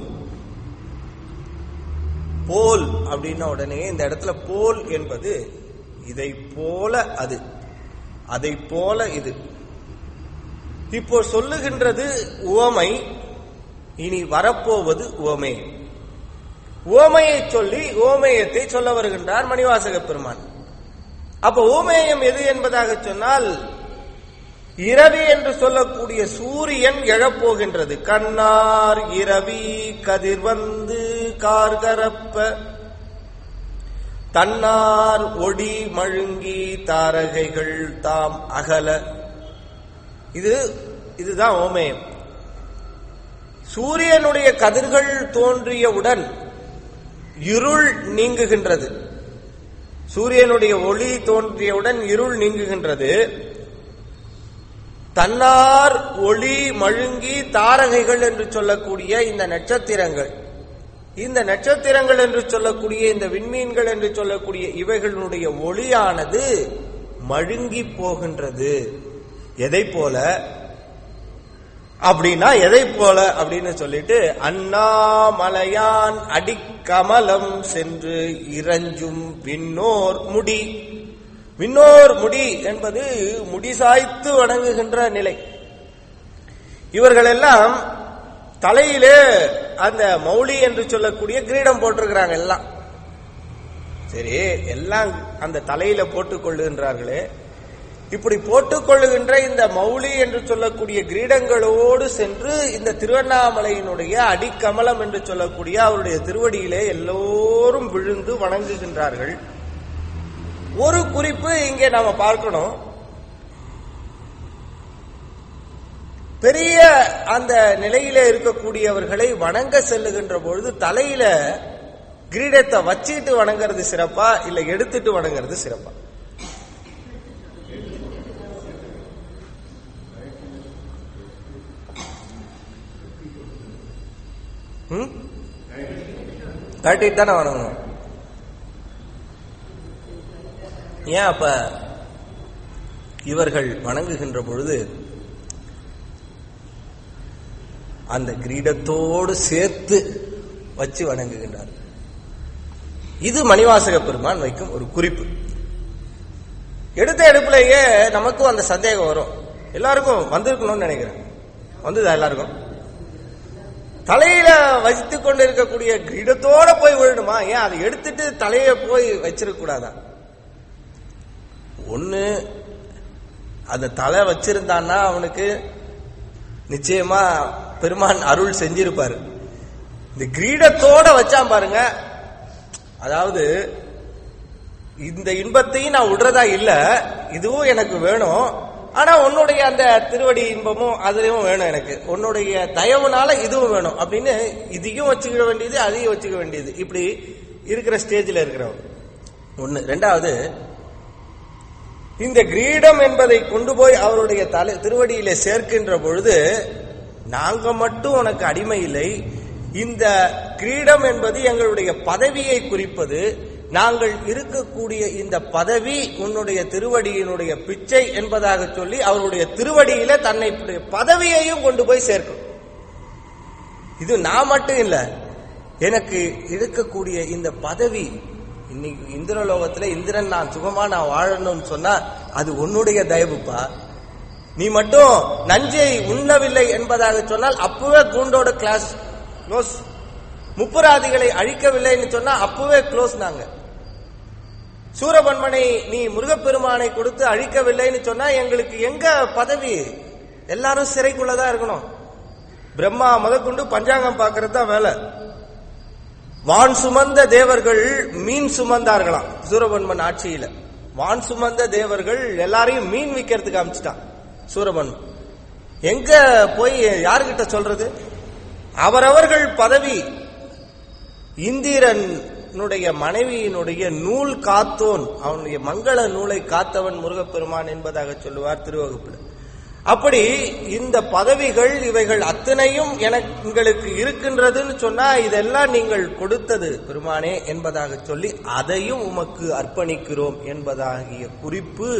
போல் அப்படின்ன உடனே இந்த இடத்துல போல் என்பது இதை போல அது அதை போல இது இப்போ சொல்லுகின்றது உவமை இனி வரப்போவது உவமை உவமையை சொல்லி ஓமேயத்தை சொல்ல வருகின்றார் மணிவாசக பெருமான் அப்ப ஓமேயம் எது என்பதாக சொன்னால் இரவி என்று சொல்லக்கூடிய சூரியன் எழப்போகின்றது கண்ணார் இரவி கதிர் வந்து கார்கரப்ப தன்னார் ஒடி மழுங்கி தாரகைகள் தாம் அகல இது இதுதான் ஓமேயம் சூரியனுடைய கதிர்கள் தோன்றியவுடன் இருள் நீங்குகின்றது சூரியனுடைய ஒளி தோன்றியவுடன் இருள் நீங்குகின்றது தன்னார் ஒளி மழுங்கி தாரகைகள் என்று சொல்லக்கூடிய இந்த நட்சத்திரங்கள் இந்த நட்சத்திரங்கள் என்று சொல்லக்கூடிய இந்த விண்மீன்கள் என்று சொல்லக்கூடிய இவைகளுடைய ஒளியானது மழுங்கி போகின்றது எதை போல அப்படின்னா எதை போல அப்படின்னு சொல்லிட்டு அண்ணாமலையான் அடிக்கமலம் சென்று இறஞ்சும் விண்ணோர் முடி விண்ணோர் முடி என்பது முடி சாய்த்து வணங்குகின்ற நிலை இவர்கள் எல்லாம் தலையிலே அந்த மௌலி என்று சொல்லக்கூடிய கிரீடம் போட்டிருக்கிறாங்க எல்லாம் சரி எல்லாம் அந்த தலையில போட்டுக் கொள்ளுகின்றார்களே இப்படி போட்டுக்கொள்ளுகின்ற இந்த மௌலி என்று சொல்லக்கூடிய கிரீடங்களோடு சென்று இந்த திருவண்ணாமலையினுடைய அடிக்கமலம் என்று சொல்லக்கூடிய அவருடைய திருவடியிலே எல்லோரும் விழுந்து வணங்குகின்றார்கள் ஒரு குறிப்பு இங்கே நாம பார்க்கணும் பெரிய அந்த நிலையில இருக்கக்கூடியவர்களை வணங்க செல்லுகின்ற பொழுது தலையில கிரீடத்தை வச்சுட்டு வணங்குறது சிறப்பா இல்ல எடுத்துட்டு வணங்குறது சிறப்பா ம் கட்டிட்டு தானே வணங்கணும் ஏன் அப்ப இவர்கள் வணங்குகின்ற பொழுது அந்த கிரீடத்தோடு சேர்த்து வச்சு வணங்குகின்றார் இது மணிவாசக பெருமான் வைக்கும் ஒரு குறிப்பு எடுத்த எடுப்புலயே நமக்கும் அந்த சந்தேகம் வரும் எல்லாருக்கும் வந்திருக்கணும்னு நினைக்கிறேன் வந்ததா எல்லாருக்கும் தலையில வச்சு கொண்டு இருக்கக்கூடிய கிரீடத்தோட போய் விழணுமா ஏன் அதை எடுத்துட்டு தலைய போய் வச்சிருக்க கூடாதா ஒண்ணு அந்த தலை வச்சிருந்தான்னா அவனுக்கு நிச்சயமா பெருமான் அருள் செஞ்சிருப்பாரு இந்த கிரீடத்தோட வச்சான் பாருங்க அதாவது இந்த இன்பத்தையும் நான் விடுறதா இல்ல இதுவும் எனக்கு வேணும் ஆனா உன்னுடைய அந்த திருவடி இன்பமும் அதுலயும் வேணும் எனக்கு உன்னுடைய தயவுனால இதுவும் வேணும் அப்படின்னு இதையும் வச்சுக்க வேண்டியது அதையும் வச்சுக்க வேண்டியது இப்படி இருக்கிற ஸ்டேஜ்ல இருக்கிறவன் ஒண்ணு ரெண்டாவது இந்த கிரீடம் என்பதை கொண்டு போய் அவருடைய தலை திருவடியிலே சேர்க்கின்ற பொழுது நாங்க மட்டும் உனக்கு அடிமை இல்லை இந்த கிரீடம் என்பது எங்களுடைய பதவியை குறிப்பது நாங்கள் இருக்கக்கூடிய இந்த பதவி உன்னுடைய திருவடியினுடைய பிச்சை என்பதாக சொல்லி அவருடைய திருவடியில தன்னை பதவியையும் கொண்டு போய் சேர்க்கும் இது நான் மட்டும் இல்ல எனக்கு இருக்கக்கூடிய இந்த பதவி இன்னைக்கு இந்திரலோகத்துல இந்திரன் நான் சுகமா நான் வாழணும்னு சொன்னா அது உன்னுடைய தயவுப்பா நீ மட்டும் நஞ்சை உண்ணவில்லை என்பதாக சொன்னால் அப்பவே கூண்டோட கிளாஸ் க்ளோஸ் முப்புராதிகளை அழிக்கவில்லைன்னு சொன்னா அப்பவே க்ளோஸ் நாங்க சூரபன்மனை நீ முருகப்பெருமானை கொடுத்து அழிக்கவில்லைன்னு சொன்னா எங்களுக்கு எங்க பதவி எல்லாரும் சிறைக்குள்ளதான் இருக்கணும் பிரம்மா முதற்கொண்டு பஞ்சாங்கம் பார்க்கறது தான் வேலை வான் சுமந்த தேவர்கள் மீன் சுமந்தார்களாம் சூரபன்மன் ஆட்சியில வான் சுமந்த தேவர்கள் எல்லாரையும் மீன் விற்கிறதுக்கு அமிச்சிட்டான் சூரபன்மன் எங்க போய் யாருகிட்ட சொல்றது அவரவர்கள் பதவி இந்திரனுடைய மனைவியினுடைய நூல் காத்தோன் அவனுடைய மங்கள நூலை காத்தவன் முருகப்பெருமான் என்பதாக சொல்லுவார் திருவகுப்பில் அப்படி இந்த பதவிகள் இவைகள் அத்தனையும் எனக்கு உங்களுக்கு இருக்கின்றதுன்னு சொன்னா இதெல்லாம் நீங்கள் கொடுத்தது பெருமானே என்பதாக சொல்லி அதையும் உமக்கு அர்ப்பணிக்கிறோம் என்பதாகிய குறிப்பு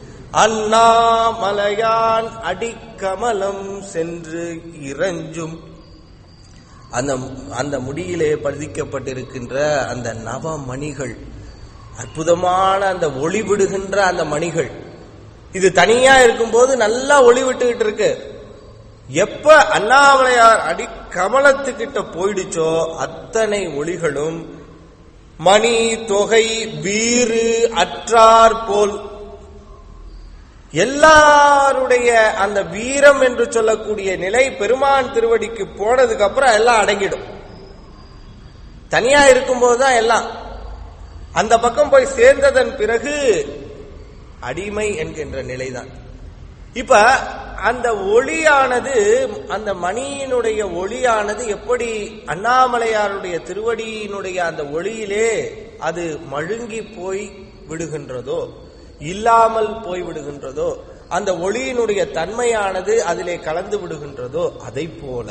அண்ணாமலையான் அடிக்கமலம் சென்று இறஞ்சும் அந்த அந்த முடியிலே பதிக்கப்பட்டிருக்கின்ற அந்த நவமணிகள் அற்புதமான அந்த ஒளி விடுகின்ற அந்த மணிகள் இது தனியா இருக்கும்போது நல்லா ஒளி விட்டுக்கிட்டு இருக்கு எப்ப அண்ணாமலையார் அடி கமலத்துக்கிட்ட போயிடுச்சோ அத்தனை ஒளிகளும் மணி தொகை வீறு அற்றார் போல் எல்லாருடைய அந்த வீரம் என்று சொல்லக்கூடிய நிலை பெருமான் திருவடிக்கு போனதுக்கு அப்புறம் எல்லாம் அடங்கிடும் தனியா இருக்கும்போது தான் எல்லாம் அந்த பக்கம் போய் சேர்ந்ததன் பிறகு அடிமை என்கின்ற நிலைதான் இப்ப அந்த ஒளியானது அந்த மணியினுடைய ஒளியானது எப்படி அண்ணாமலையாருடைய திருவடியினுடைய அந்த ஒளியிலே அது மழுங்கி போய் விடுகின்றதோ இல்லாமல் போய் விடுகின்றதோ அந்த ஒளியினுடைய தன்மையானது அதிலே கலந்து விடுகின்றதோ அதை போல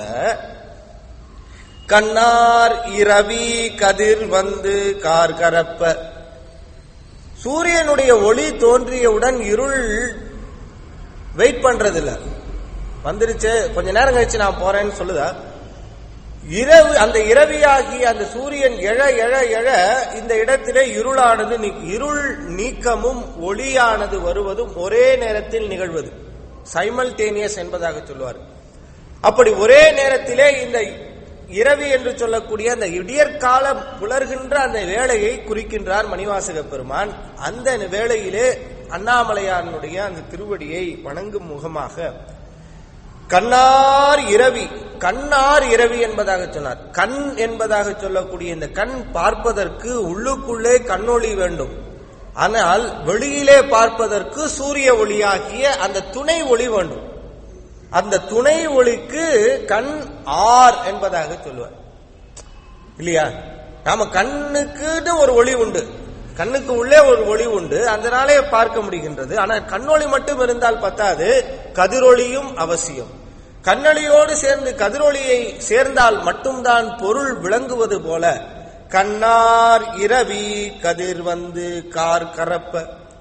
கண்ணார் இரவி கதிர் வந்து கார் கரப்ப சூரியனுடைய ஒளி தோன்றியவுடன் இருள் வெயிட் பண்றது இல்ல வந்துருச்சு கொஞ்ச நேரம் கழிச்சு நான் போறேன்னு சொல்லுதா இரவு அந்த இரவியாகி அந்த சூரியன் எழ எழ எழ இந்த இடத்திலே இருளானது இருள் நீக்கமும் ஒளியானது வருவதும் ஒரே நேரத்தில் நிகழ்வது சைமல்டேனியஸ் என்பதாக சொல்லுவார் அப்படி ஒரே நேரத்திலே இந்த இரவி என்று சொல்லக்கூடிய அந்த இடியற்கால புலர்கின்ற அந்த வேளையை குறிக்கின்றார் மணிவாசக பெருமான் அந்த வேளையிலே அண்ணாமலையானுடைய அந்த திருவடியை வணங்கும் முகமாக கண்ணார் இரவி கண்ணார் இரவி என்பதாக சொன்னார் கண் என்பதாக சொல்லக்கூடிய இந்த கண் பார்ப்பதற்கு உள்ளுக்குள்ளே கண்ணொளி வேண்டும் ஆனால் வெளியிலே பார்ப்பதற்கு சூரிய ஒளியாகிய அந்த துணை ஒளி வேண்டும் அந்த துணை ஒளிக்கு கண் ஆர் என்பதாக சொல்லுவார் இல்லையா நாம கண்ணுக்குன்னு ஒரு ஒளி உண்டு கண்ணுக்கு உள்ளே ஒரு ஒளி உண்டு அதனாலே பார்க்க முடிகின்றது ஆனால் கண்ணொளி மட்டும் இருந்தால் பத்தாது கதிரொளியும் அவசியம் கண்ணொளியோடு சேர்ந்து கதிரொளியை சேர்ந்தால் மட்டும்தான் பொருள் விளங்குவது போல கண்ணார் இரவி கதிர் வந்து கார் கரப்ப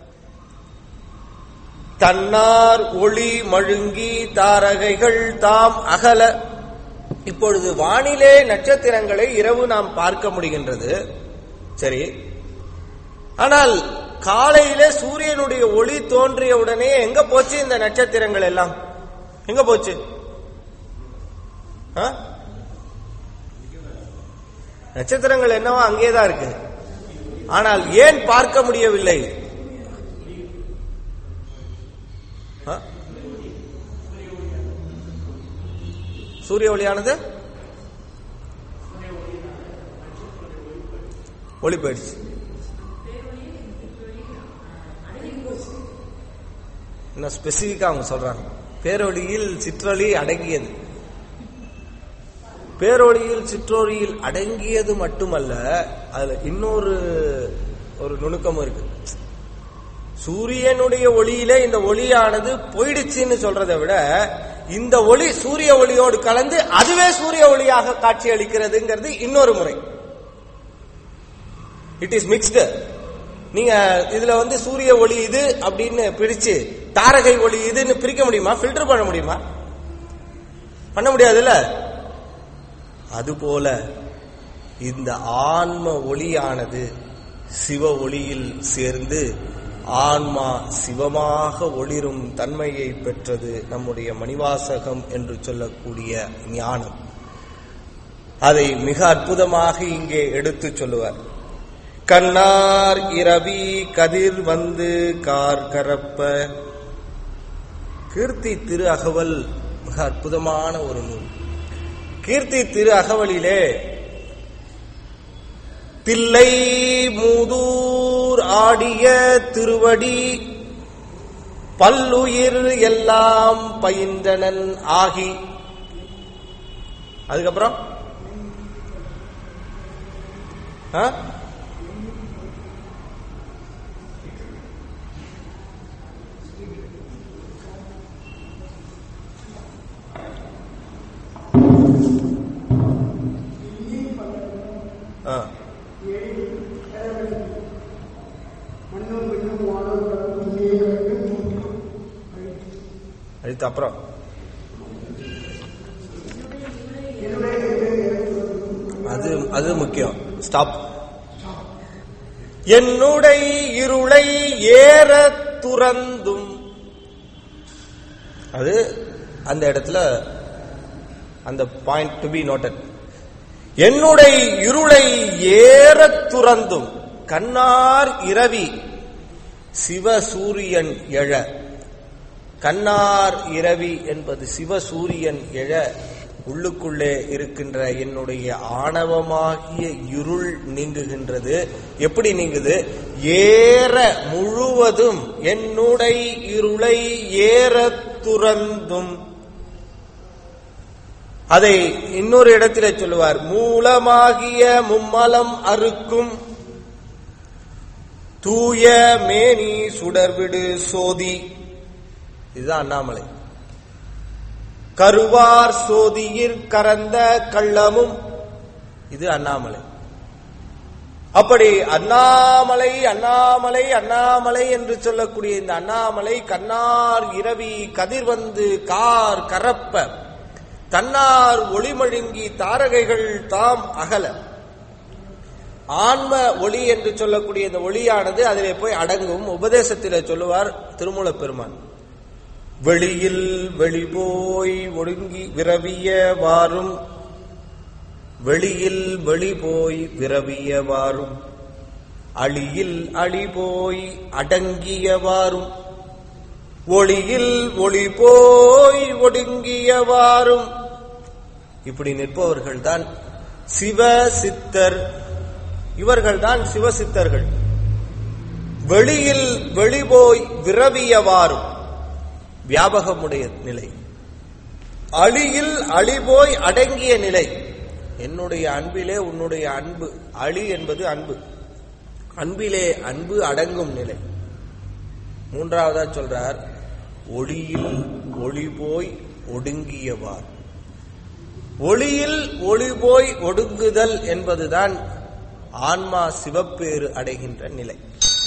தன்னார் ஒளி மழுங்கி தாரகைகள் தாம் அகல இப்பொழுது வானிலே நட்சத்திரங்களை இரவு நாம் பார்க்க முடிகின்றது சரி ஆனால் காலையிலே சூரியனுடைய ஒளி தோன்றிய உடனே எங்க போச்சு இந்த நட்சத்திரங்கள் எல்லாம் எங்க போச்சு ஆ? நட்சத்திரங்கள் என்னவோ அங்கேதான் இருக்கு ஆனால் ஏன் பார்க்க முடியவில்லை ஆ? ஒளி போயிடுச்சு இன்னும் ஸ்பெசிபிக்கா அவங்க சொல்றாங்க பேரொளியில் சிற்றொளி அடங்கியது பேரொளியில் சிற்றொளியில் அடங்கியது மட்டுமல்ல அதுல இன்னொரு ஒரு நுணுக்கம் இருக்கு சூரியனுடைய ஒளியிலே இந்த ஒளியானது போயிடுச்சுன்னு சொல்றதை விட இந்த ஒளி சூரிய ஒளியோடு கலந்து அதுவே சூரிய ஒளியாக காட்சி அளிக்கிறதுங்கிறது இன்னொரு முறை இட் இஸ் மிக்ஸ்டு நீங்க இதுல வந்து சூரிய ஒளி இது அப்படின்னு பிரிச்சு தாரகை ஒளி இதுன்னு பிரிக்க முடியுமா ஃபில்டர் பண்ண முடியுமா பண்ண முடியாதுல்ல அதுபோல இந்த ஆன்ம ஒளியானது சிவ ஒளியில் சேர்ந்து ஆன்மா சிவமாக ஒளிரும் தன்மையை பெற்றது நம்முடைய மணிவாசகம் என்று சொல்லக்கூடிய ஞானம் அதை மிக அற்புதமாக இங்கே எடுத்துச் சொல்லுவார் கண்ணார் இரவி கதிர் வந்து கார் கரப்ப கீர்த்தி திரு அகவல் மிக அற்புதமான ஒரு நூல் கீர்த்தி திரு அகவலிலே தில்லை மூதூர் ஆடிய திருவடி பல்லுயிர் எல்லாம் பயின்றனன் ஆகி அதுக்கப்புறம் ஆ? ஆ அடுத்து அப்புறம் அது அது முக்கியம் ஸ்டாப் என்னுடைய இருளை ஏற துறந்தும் அது அந்த இடத்துல அந்த பாயிண்ட் டு பி நோட்டட் என்னுடைய இருளை ஏற துறந்தும் கண்ணார் இரவி சிவசூரியன் எழ கண்ணார் இரவி என்பது சிவசூரியன் எழ உள்ளுக்குள்ளே இருக்கின்ற என்னுடைய ஆணவமாகிய இருள் நீங்குகின்றது எப்படி நீங்குது ஏற முழுவதும் என்னுடைய இருளை ஏற துறந்தும் அதை இன்னொரு இடத்திலே சொல்லுவார் மூலமாகிய மும்மலம் அறுக்கும் தூய மேனி சுடர்விடு சோதி இதுதான் அண்ணாமலை கருவார் சோதியிற் கறந்த கள்ளமும் இது அண்ணாமலை அப்படி அண்ணாமலை அண்ணாமலை அண்ணாமலை என்று சொல்லக்கூடிய இந்த அண்ணாமலை கண்ணார் இரவி கதிர் வந்து கார் கரப்ப தன்னார் ஒளிமழுங்கி தாரகைகள் தாம் அகல ஆன்ம ஒளி என்று சொல்லக்கூடிய இந்த ஒளியானது அதிலே போய் அடங்கும் உபதேசத்திலே சொல்லுவார் திருமூலப் பெருமான் வெளியில் வெளிபோய் ஒடுங்கி விரவிய வாரும் வெளியில் வெளி போய் விரவிய வாரும் அழியில் அழி போய் அடங்கியவாறும் ஒளியில் ஒளி போய் ஒடுங்கியவாறும் இப்படி நிற்பவர்கள் தான் சிவ சித்தர் இவர்கள்தான் சிவசித்தர்கள் வெளியில் வெளிபோய் விரவியவாறும் வியாபகமுடைய நிலை அழியில் அழிபோய் அடங்கிய நிலை என்னுடைய அன்பிலே உன்னுடைய அன்பு அழி என்பது அன்பு அன்பிலே அன்பு அடங்கும் நிலை மூன்றாவதா சொல்றார் ஒளியில் ஒளி போய் ஒடுங்கியவார் ஒளியில் ஒளி போய் ஒடுங்குதல் என்பதுதான் ஆன்மா சிவப்பேறு அடைகின்ற நிலை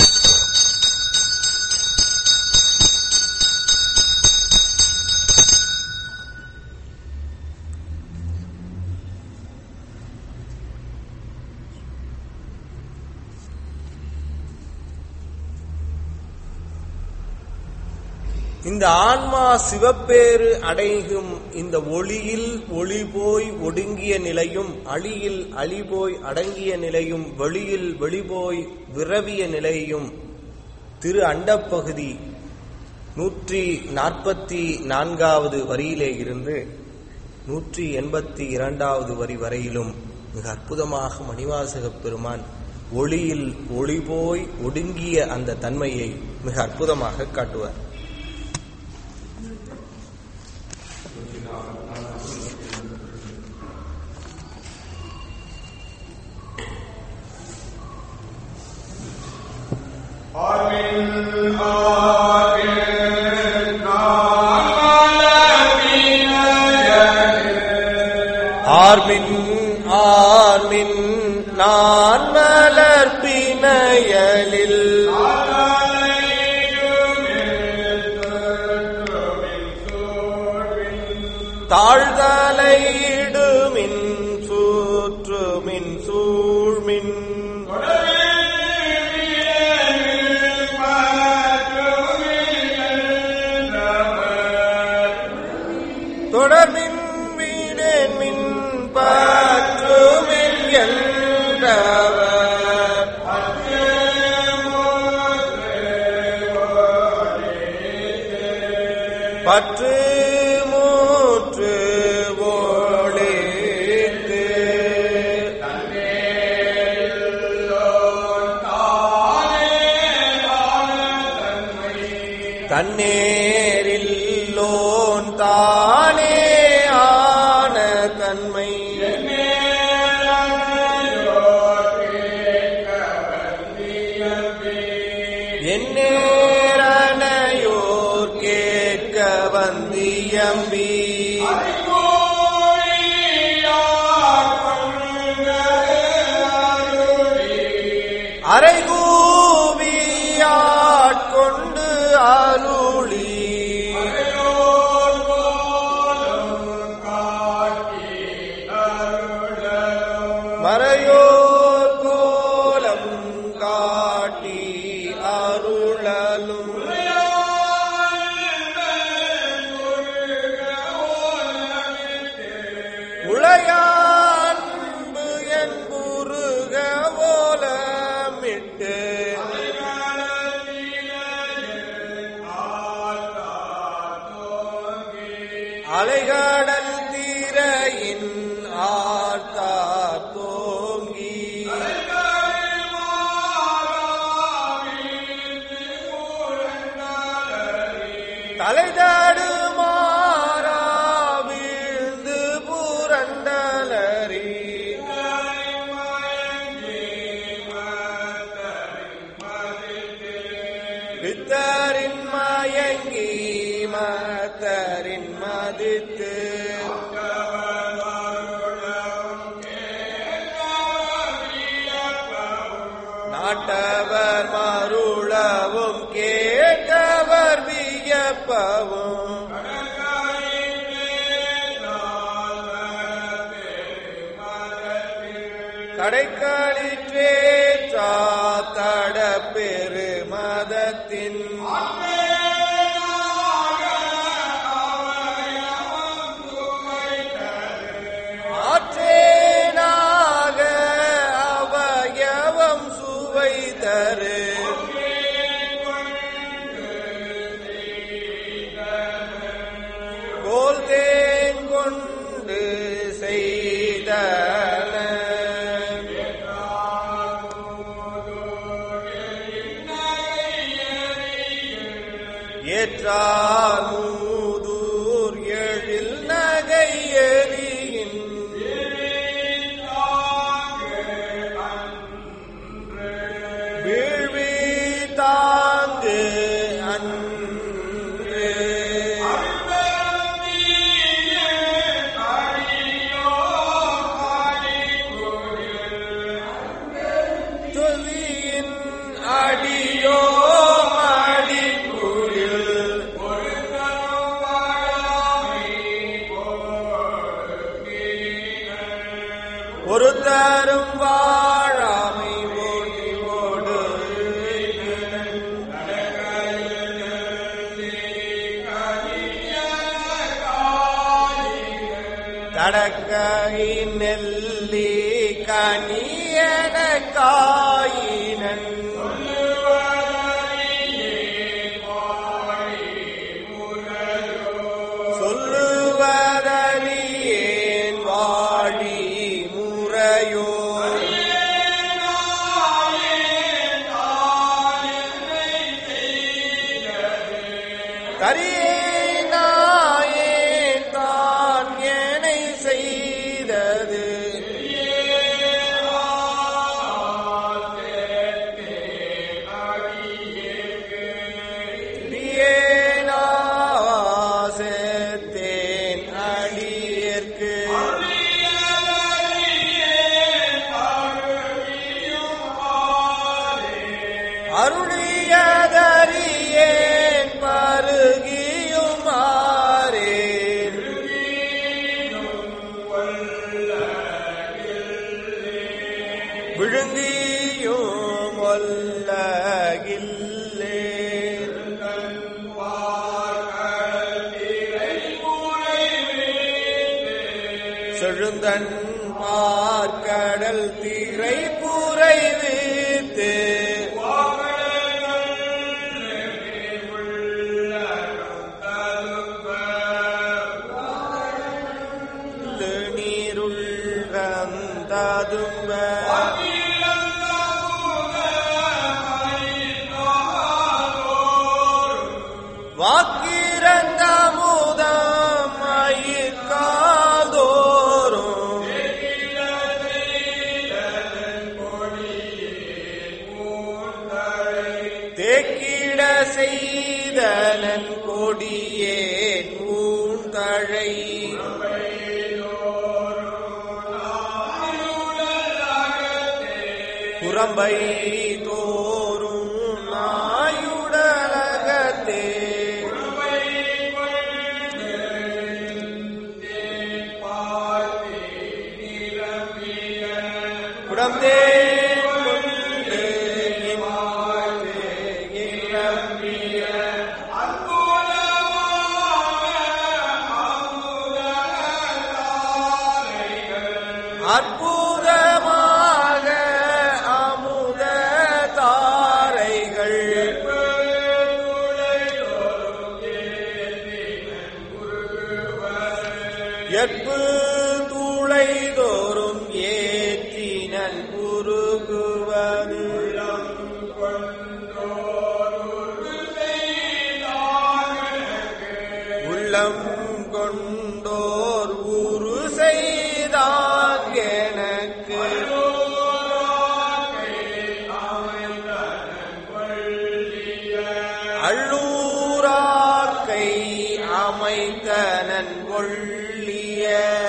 இந்த ஆன்மா சிவப்பேறு அடையும் இந்த ஒளியில் ஒளி போய் ஒடுங்கிய நிலையும் அழியில் அழி போய் அடங்கிய நிலையும் வெளியில் வெளிபோய் விரவிய நிலையும் திரு அண்டப்பகுதி நூற்றி நாற்பத்தி நான்காவது வரியிலே இருந்து நூற்றி எண்பத்தி இரண்டாவது வரி வரையிலும் மிக அற்புதமாக மணிவாசகப் பெருமான் ஒளியில் ஒளி போய் ஒடுங்கிய அந்த தன்மையை மிக அற்புதமாக காட்டுவார் ஆர்மின் ஆர்மின் நான் மலர்பினையலில் தாழ்தலையிடுமின் சூற்றுமின் சூழ்மின் தொடர்மின் வீடேன் மின் பற்றுமின் என்றவர் பற்று மூற்று ஒளித்து தன்னேரில்லோன் தானே ஆன தன்மை என்னேரனையோர் கேட்க வந்தியம்பி அரைகூவியாட்கொண்டு அருளி மறையோர் கோலம் காட்டி அருளலும் உளையான்பு என்புருக ஓலமிட்டு அலைகடல் தீரையின் ஆர்த்தா தோங்கி தலைதாடு மாறா வீழ்ந்து புரண்டலரி பித்தரின் மயங்கி மத்தரின் மதித்து நாட்டவர் மருளவும் கேட்டவர் வியப்பவும் கடைக்காலிற்றே சாத்தட பெரு மதத்தின் ஆற்றேனாக அவயவம் சுவை தரு கோல் தேன் கொண்டு செய்தன ஏற்றார் மூதூர் எழில் நகை எரியின் வீழ்வி தாங்கு அன்று துதியின் அடியோ அடிக்குழில் ஒரு தரும் வாழாமை ஓடி ஓடு தடக்கை நெல்லி கனியன காயினன் சொல்லுவதறியேன் வாழி முறையோ விழுங்கியும் ஒல்லகில்லே செழுந்தன் பார்க்கடல் தீரை பூரை வீத்து நீருள் வந்ததும்ப வாக்கிரந்த முதம் மயிர்காதோறும் தேக்கிட செய்தனன் கொடியேன் ஊந்தழை புறம்பை தோறும் நாயுடலகத்தே குடந்தே கொண்டு இம்மாழ்வே இளம்பிய அற்புதமாக அமுத தாரைகள் எப்பு துளைதோறும் ஏற்றினன் குறுகுவது உள்ளம் கொண்டோர் உரு செய்தான் எனக்கு அள்ளூராக்கை அமைத்தனன் ஒள்ளிய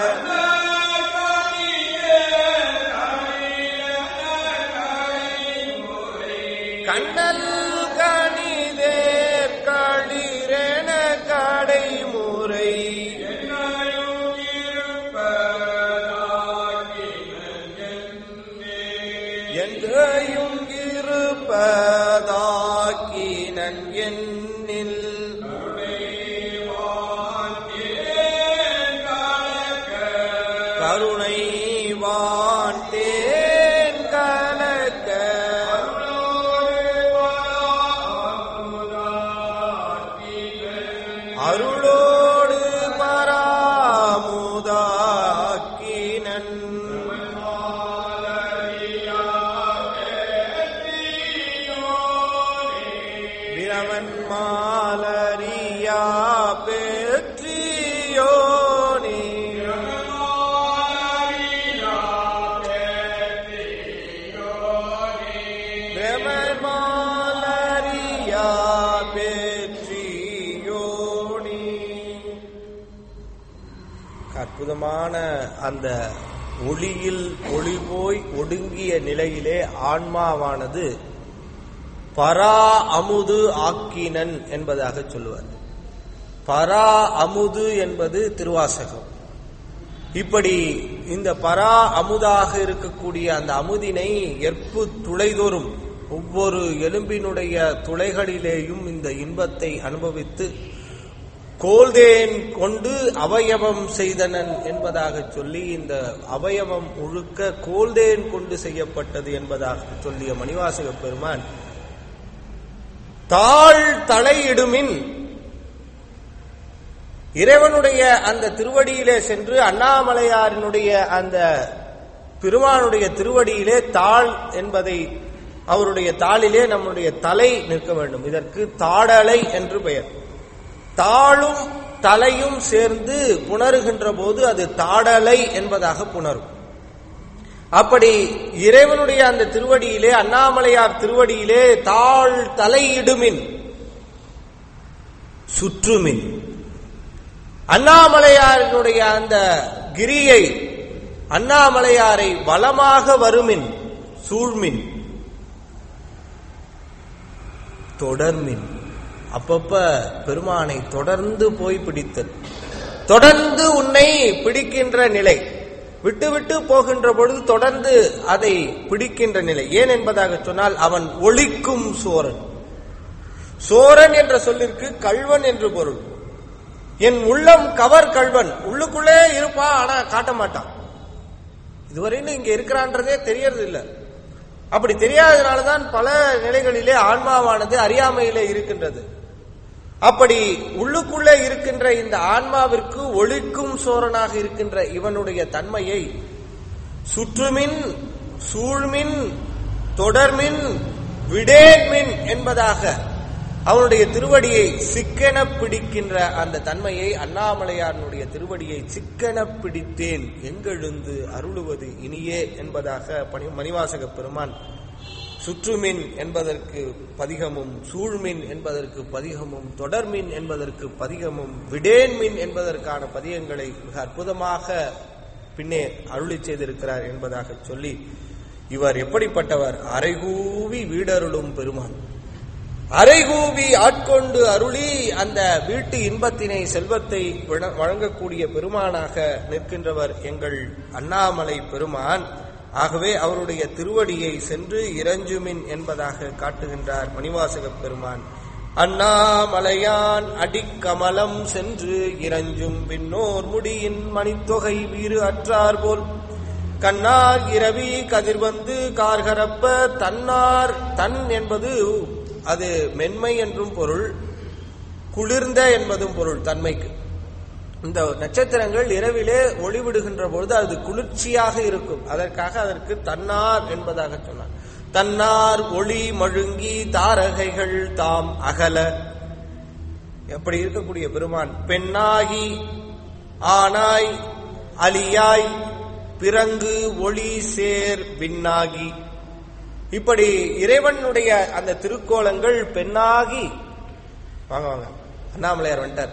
கண்ணல் கணிதேர் களிரென கடைமுறை எங்கேயும் இருப்பதாக்கினன் என்னில் கருணை வாண்டேன் கலக்க அருளோடு பராமுதாக்கினன் பிரமன் மாலரியா பெற்றியோனே பிரமன் மாலரியா பெற்றியோனே அற்புதமான அந்த ஒளியில் ஒளி போய் ஒடுங்கிய நிலையிலே ஆன்மாவானது பரா அமுது ஆக்கினன் என்பதாக சொல்லுவார் பரா அமுது என்பது திருவாசகம் இப்படி இந்த பரா அமுதாக இருக்கக்கூடிய அந்த அமுதினை எற்பு துளைதோறும் ஒவ்வொரு எலும்பினுடைய துளைகளிலேயும் இந்த இன்பத்தை அனுபவித்து கோல்தேன் கொண்டு அவயவம் செய்தனன் என்பதாக சொல்லி இந்த அவயவம் முழுக்க கோல்தேன் கொண்டு செய்யப்பட்டது என்பதாக சொல்லிய மணிவாசக பெருமான் தாழ் தலையிடுமின் இறைவனுடைய அந்த திருவடியிலே சென்று அண்ணாமலையாரினுடைய அந்த பெருமானுடைய திருவடியிலே தாள் என்பதை அவருடைய தாளிலே நம்முடைய தலை நிற்க வேண்டும் இதற்கு தாடலை என்று பெயர் தாளும் தலையும் சேர்ந்து புணருகின்ற போது அது தாடலை என்பதாக புணரும் அப்படி இறைவனுடைய அந்த திருவடியிலே அண்ணாமலையார் திருவடியிலே தாழ் தலையிடுமின் சுற்றுமின் அண்ணாமலையாரினுடைய அந்த கிரியை அண்ணாமலையாரை வளமாக வருமின் சூழ்மின் தொடர்மின் அப்பப்ப பெருமானை தொடர்ந்து போய் பிடித்தல் தொடர்ந்து உன்னை பிடிக்கின்ற நிலை விட்டு விட்டு போகின்ற பொழுது தொடர்ந்து அதை பிடிக்கின்ற நிலை ஏன் என்பதாக சொன்னால் அவன் ஒளிக்கும் சோரன் சோரன் என்ற சொல்லிற்கு கள்வன் என்று பொருள் என் உள்ளம் கவர் கள்வன் உள்ளுக்குள்ளே இருப்பான் ஆனா காட்ட மாட்டான் இதுவரையிலும் இங்க இருக்கிறான்றதே தெரியறது இல்ல அப்படி தெரியாததுனாலதான் பல நிலைகளிலே ஆன்மாவானது அறியாமையிலே இருக்கின்றது அப்படி உள்ளுக்குள்ளே இருக்கின்ற இந்த ஆன்மாவிற்கு ஒளிக்கும் சோரனாக இருக்கின்ற இவனுடைய தன்மையை சுற்றுமின் சூழ்மின் தொடர்மின் விடேன்மின் என்பதாக அவனுடைய திருவடியை சிக்கென பிடிக்கின்ற அந்த தன்மையை அண்ணாமலையாரனுடைய திருவடியை சிக்கென பிடித்தேன் எங்கெழுந்து அருளுவது இனியே என்பதாக பணி மணிவாசக பெருமான் சுற்றுமின் என்பதற்கு பதிகமும் சூழ்மின் என்பதற்கு பதிகமும் தொடர்மின் என்பதற்கு பதிகமும் விடேன்மின் என்பதற்கான பதிகங்களை மிக அற்புதமாக பின்னே அருளி செய்திருக்கிறார் என்பதாக சொல்லி இவர் எப்படிப்பட்டவர் அரைகூவி வீடருளும் பெருமான் அரைகூவி ஆட்கொண்டு அருளி அந்த வீட்டு இன்பத்தினை செல்வத்தை விழ- வழங்கக்கூடிய பெருமானாக நிற்கின்றவர் எங்கள் அண்ணாமலை பெருமான் ஆகவே அவருடைய திருவடியை சென்று இறஞ்சுமின் என்பதாக காட்டுகின்றார் மணிவாசக பெருமான் அண்ணாமலையான் அடிக்கமலம் சென்று இறஞ்சும் பின்னோர் முடியின் மணித்தொகை வீறு அற்றார் போல் கண்ணார் இரவி கதிர்வந்து கார்கரப்ப தன்னார் தன் என்பது அது மென்மை என்றும் பொருள் குளிர்ந்த என்பதும் பொருள் தன்மைக்கு இந்த நட்சத்திரங்கள் இரவிலே ஒளிவிடுகின்ற பொழுது அது குளிர்ச்சியாக இருக்கும் அதற்காக அதற்கு தன்னார் என்பதாக சொன்னார் தன்னார் ஒளி மழுங்கி தாரகைகள் தாம் அகல எப்படி இருக்கக்கூடிய பெருமான் பெண்ணாகி ஆனாய் அலியாய் பிறங்கு ஒளி சேர் விண்ணாகி இப்படி இறைவனுடைய அந்த திருக்கோலங்கள் பெண்ணாகி வாங்க வாங்க அண்ணாமலையார் வந்துட்டார்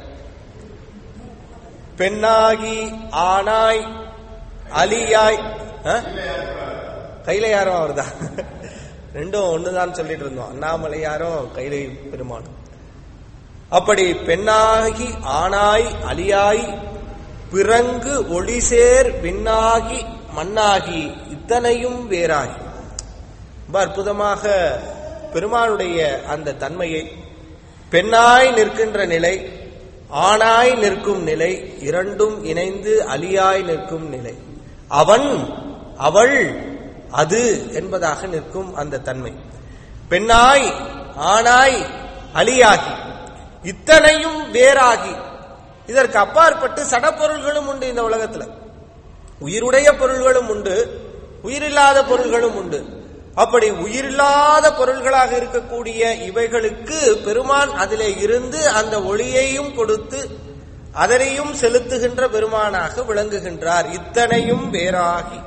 பெண்ணாகி ஆனாய் அலியாய் ஆ? கையில யாரும் அவர்தா ரெண்டும் ஒண்ணுதான் சொல்லிட்டு இருந்தோம் அண்ணாமலையாரும் கைலை பெருமானும் அப்படி பெண்ணாகி ஆனாய் அலியாய் பிறங்கு ஒளிசேர் விண்ணாகி மண்ணாகி இத்தனையும் வேறாகி ரொம்ப அற்புதமாக பெருமானுடைய அந்த தன்மையை பெண்ணாய் நிற்கின்ற நிலை ஆணாய் நிற்கும் நிலை இரண்டும் இணைந்து அலியாய் நிற்கும் நிலை அவன் அவள் அது என்பதாக நிற்கும் அந்த தன்மை பெண்ணாய் ஆணாய் அலியாகி இத்தனையும் வேறாகி இதற்கு அப்பாற்பட்டு சடப்பொருள்களும் உண்டு இந்த உலகத்துல உயிருடைய பொருள்களும் உண்டு உயிரில்லாத பொருள்களும் உண்டு அப்படி உயிரில்லாத பொருள்களாக இருக்கக்கூடிய இவைகளுக்கு பெருமான் அதிலே இருந்து அந்த ஒளியையும் கொடுத்து அதனையும் செலுத்துகின்ற பெருமானாக விளங்குகின்றார் இத்தனையும் வேறாகி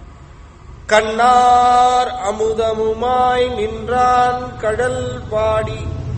கண்ணார் அமுதமுமாய் நின்றான் கடல் பாடி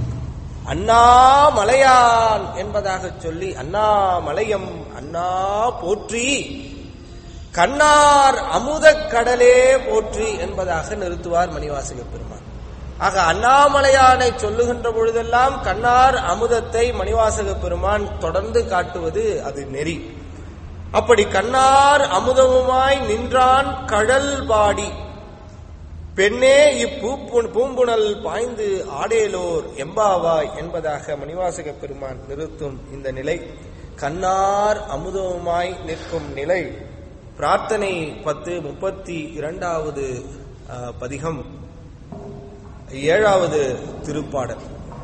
அண்ணாமலையான் என்பதாக சொல்லி அண்ணாமலையம் அண்ணா போற்றி கண்ணார் அமுதக் கடலே போற்றி என்பதாக நிறுத்துவார் மணிவாசக பெருமான் ஆக அண்ணாமலையானை சொல்லுகின்ற பொழுதெல்லாம் கண்ணார் அமுதத்தை மணிவாசக பெருமான் தொடர்ந்து காட்டுவது அது நெறி அப்படி கண்ணார் அமுதமுமாய் நின்றான் கடல் பாடி பெண்ணே இப்பூ பூம்புணல் பாய்ந்து ஆடேலோர் எம்பாவாய் என்பதாக மணிவாசக பெருமான் நிறுத்தும் இந்த நிலை கண்ணார் அமுதமுமாய் நிற்கும் நிலை பிரார்த்தனை பத்து முப்பத்தி இரண்டாவது அஹ், பதிகம் ஏழாவது திருப்பாடல்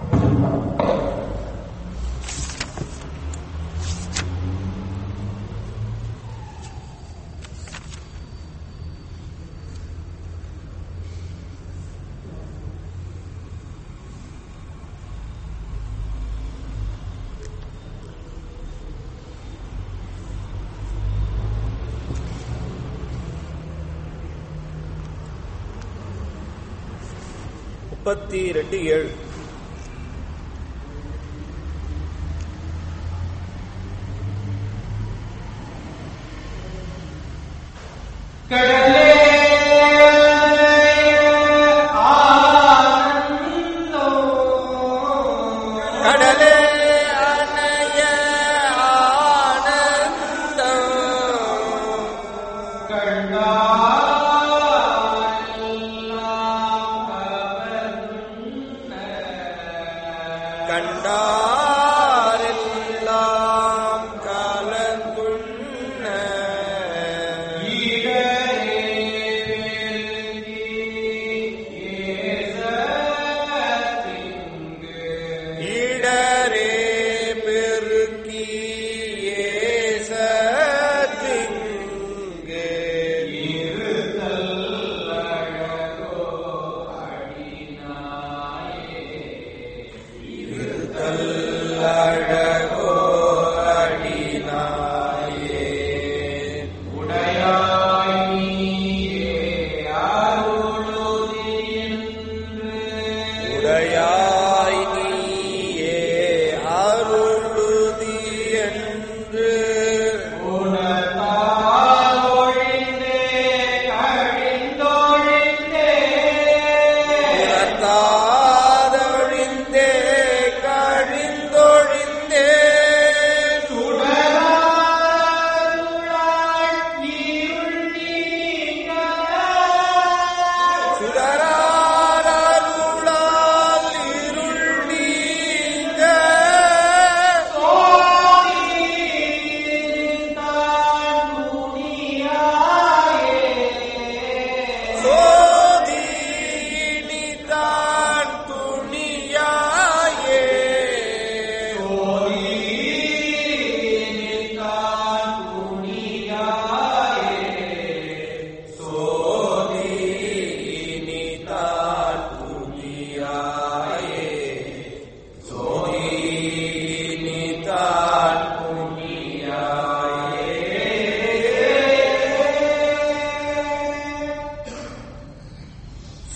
முப்பத்தி ரெண்டு ஏழு கடலே அணைய ஆனந்தம்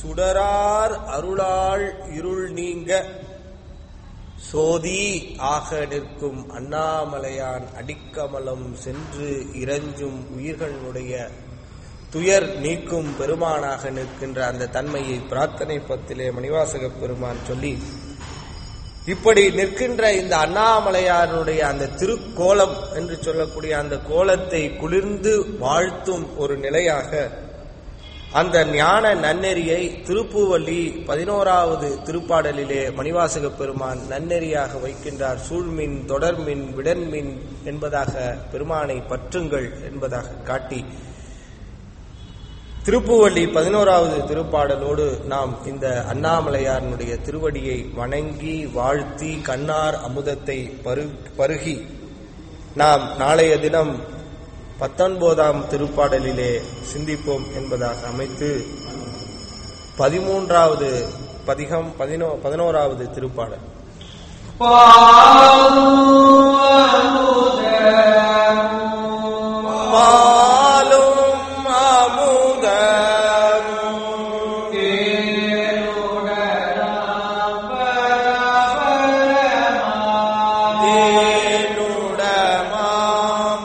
சுடரார் அருளாள் இருள் நீங்க சோதி ஆக நிற்கும் அண்ணாமலையான் அடிக்கமலம் சென்று இறஞ்சும் உயிர்களுடைய துயர் நீக்கும் பெருமானாக நிற்கின்ற அந்த தன்மையை பிரார்த்தனை பத்திலே மணிவாசக பெருமான் சொல்லி இப்படி நிற்கின்ற இந்த அண்ணாமலையாருடைய அந்த திருக்கோலம் என்று சொல்லக்கூடிய அந்த கோலத்தை குளிர்ந்து வாழ்த்தும் ஒரு நிலையாக அந்த ஞான நன்னெறியை திருப்பூவல்லி பதினோராவது திருப்பாடலிலே மணிவாசக பெருமான் நன்னெறியாக வைக்கின்றார் சூழ்மின் தொடர்மின் விடன்மின் என்பதாக பெருமானை பற்றுங்கள் என்பதாக காட்டி திருப்புவள்ளி பதினோராவது திருப்பாடலோடு நாம் இந்த அண்ணாமலையாரனுடைய திருவடியை வணங்கி வாழ்த்தி கண்ணார் அமுதத்தை பரு பருகி நாம் நாளைய தினம் பத்தொன்பதாம் திருப்பாடலிலே சிந்திப்போம் என்பதாக அமைத்து பதிமூன்றாவது பதிகம் பதினோ பதினோராவது திருப்பாடல் பாலும் அமுதமும் தேனுடமாம்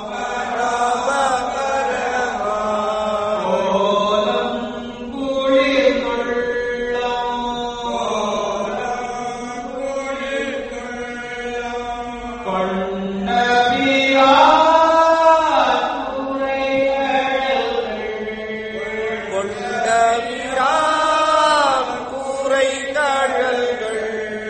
கொண்டவிராம் கூரை கடல்கள்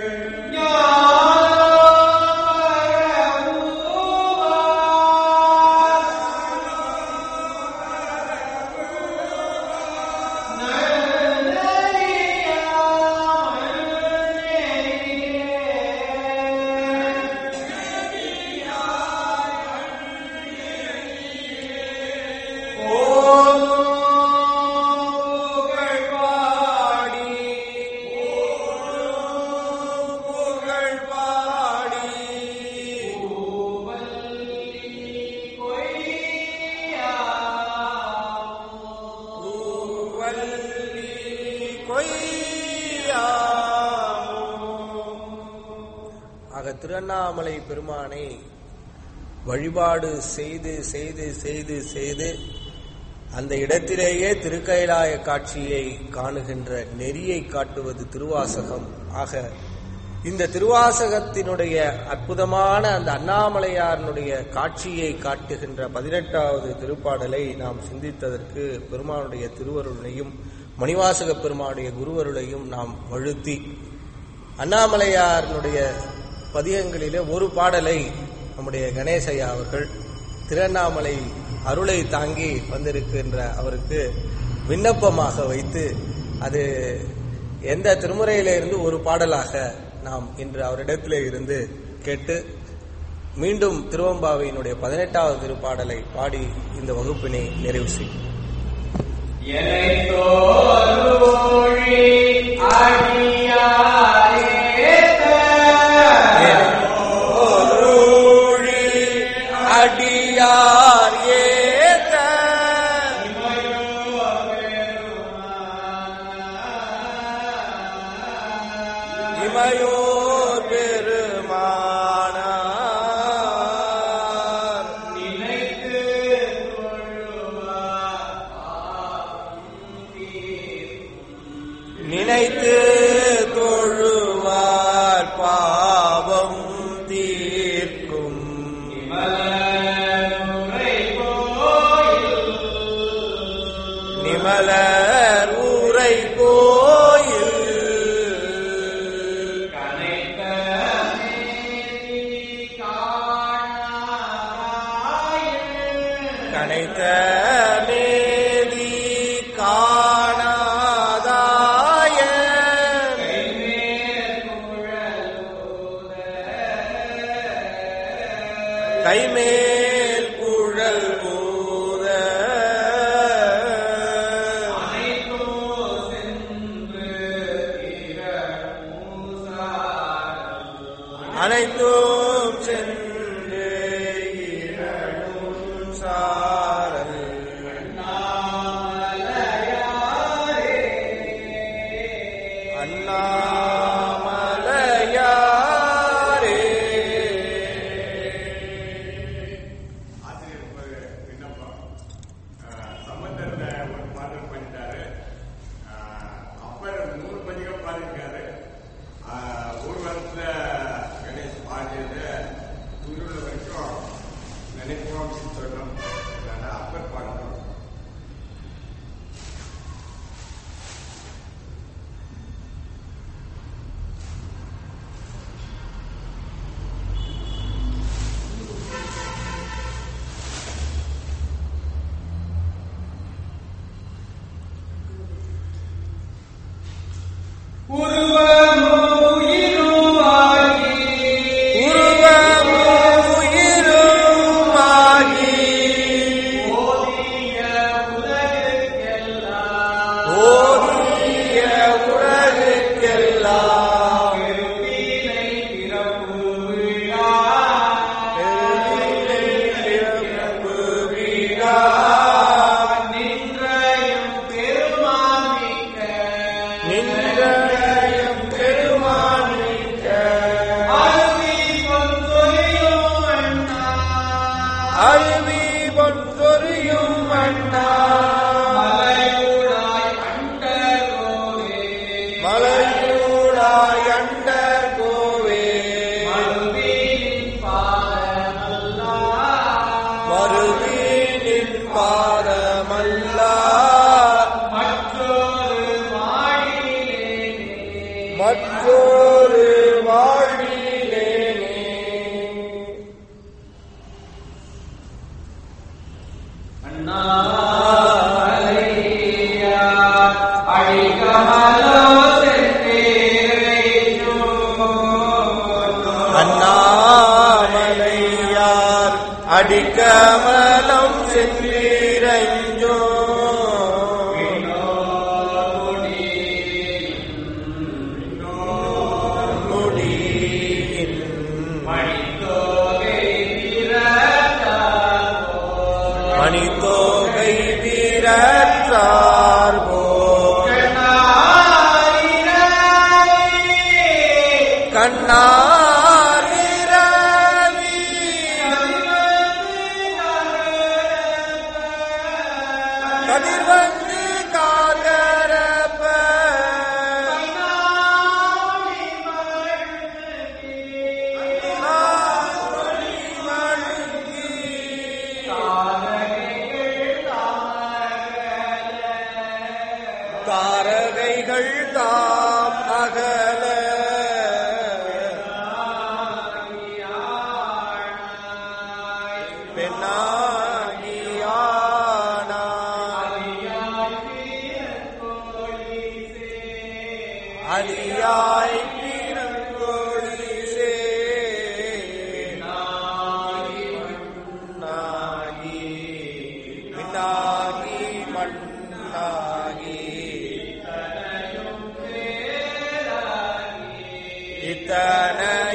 புகழ்பாடி புகழ்பாடி பூவல்லி கொய்யாமோ. ஆக திருவண்ணாமலை பெருமானை வழிபாடு செய்து செய்து செய்து செய்து அந்த இடத்திலேயே திருக்கைலாய காட்சியை காணுகின்ற நெறியை காட்டுவது திருவாசகம் ஆக இந்த திருவாசகத்தினுடைய அற்புதமான அந்த அண்ணாமலையாரனுடைய காட்சியை காட்டுகின்ற பதினெட்டாவது திருப்பாடலை நாம் சிந்தித்ததற்கு பெருமானுடைய திருவருளையும் மணிவாசக பெருமானுடைய குருவருளையும் நாம் வழுத்தி அண்ணாமலையாரனுடைய பதியங்களிலே ஒரு பாடலை நம்முடைய கணேசையா அவர்கள் திருவண்ணாமலை அருளை தாங்கி வந்திருக்கின்ற அவருக்கு விண்ணப்பமாக வைத்து அது எந்த திருமுறையில இருந்து ஒரு பாடலாக நாம் இன்று அவரிடத்திலே இருந்து கேட்டு மீண்டும் திருவம்பாவையினுடைய பதினெட்டாவது திருப்பாடலை பாடி இந்த வகுப்பினை நிறைவு செய்யும் ஒருழி அடியார் ஏத்த இமையோர் பெருமானார் நினைத்து தொழுவார் பாவம் தீர்க்கும் நிமலர் ஊரை கோயில் கனைத்த மேதி காணாதாய கைமேல் குழல் பூத அனைத்தும் சென்று இரணும் சாரல் உருவமும் உயிருமாகி ஓதிய உலகுக்கெல்லாம் பிறப்பு வீடா நின்றயம் பெருமானிக்க அருவி பொன்சொரியும் அண்ணா மலையூடாய் அண்ட கோவே மறுவீனின் பாதமல்லா மற்றொரு வாழ்விலேனே அண்ணாமலையார் அடிக்கமலம் சென்றீரஞ்சோ முடியின் மணித்தோகை வீரற்றார்போ கண்ணாரிரவி கதிர்வந்து காகரப்ப தாரகைகள் தாம் அகல பெண்ணாகியானா அலியாய் பிறங்கொழிசே நாகி விண்ணாகி மண்ணாகி இத்தனை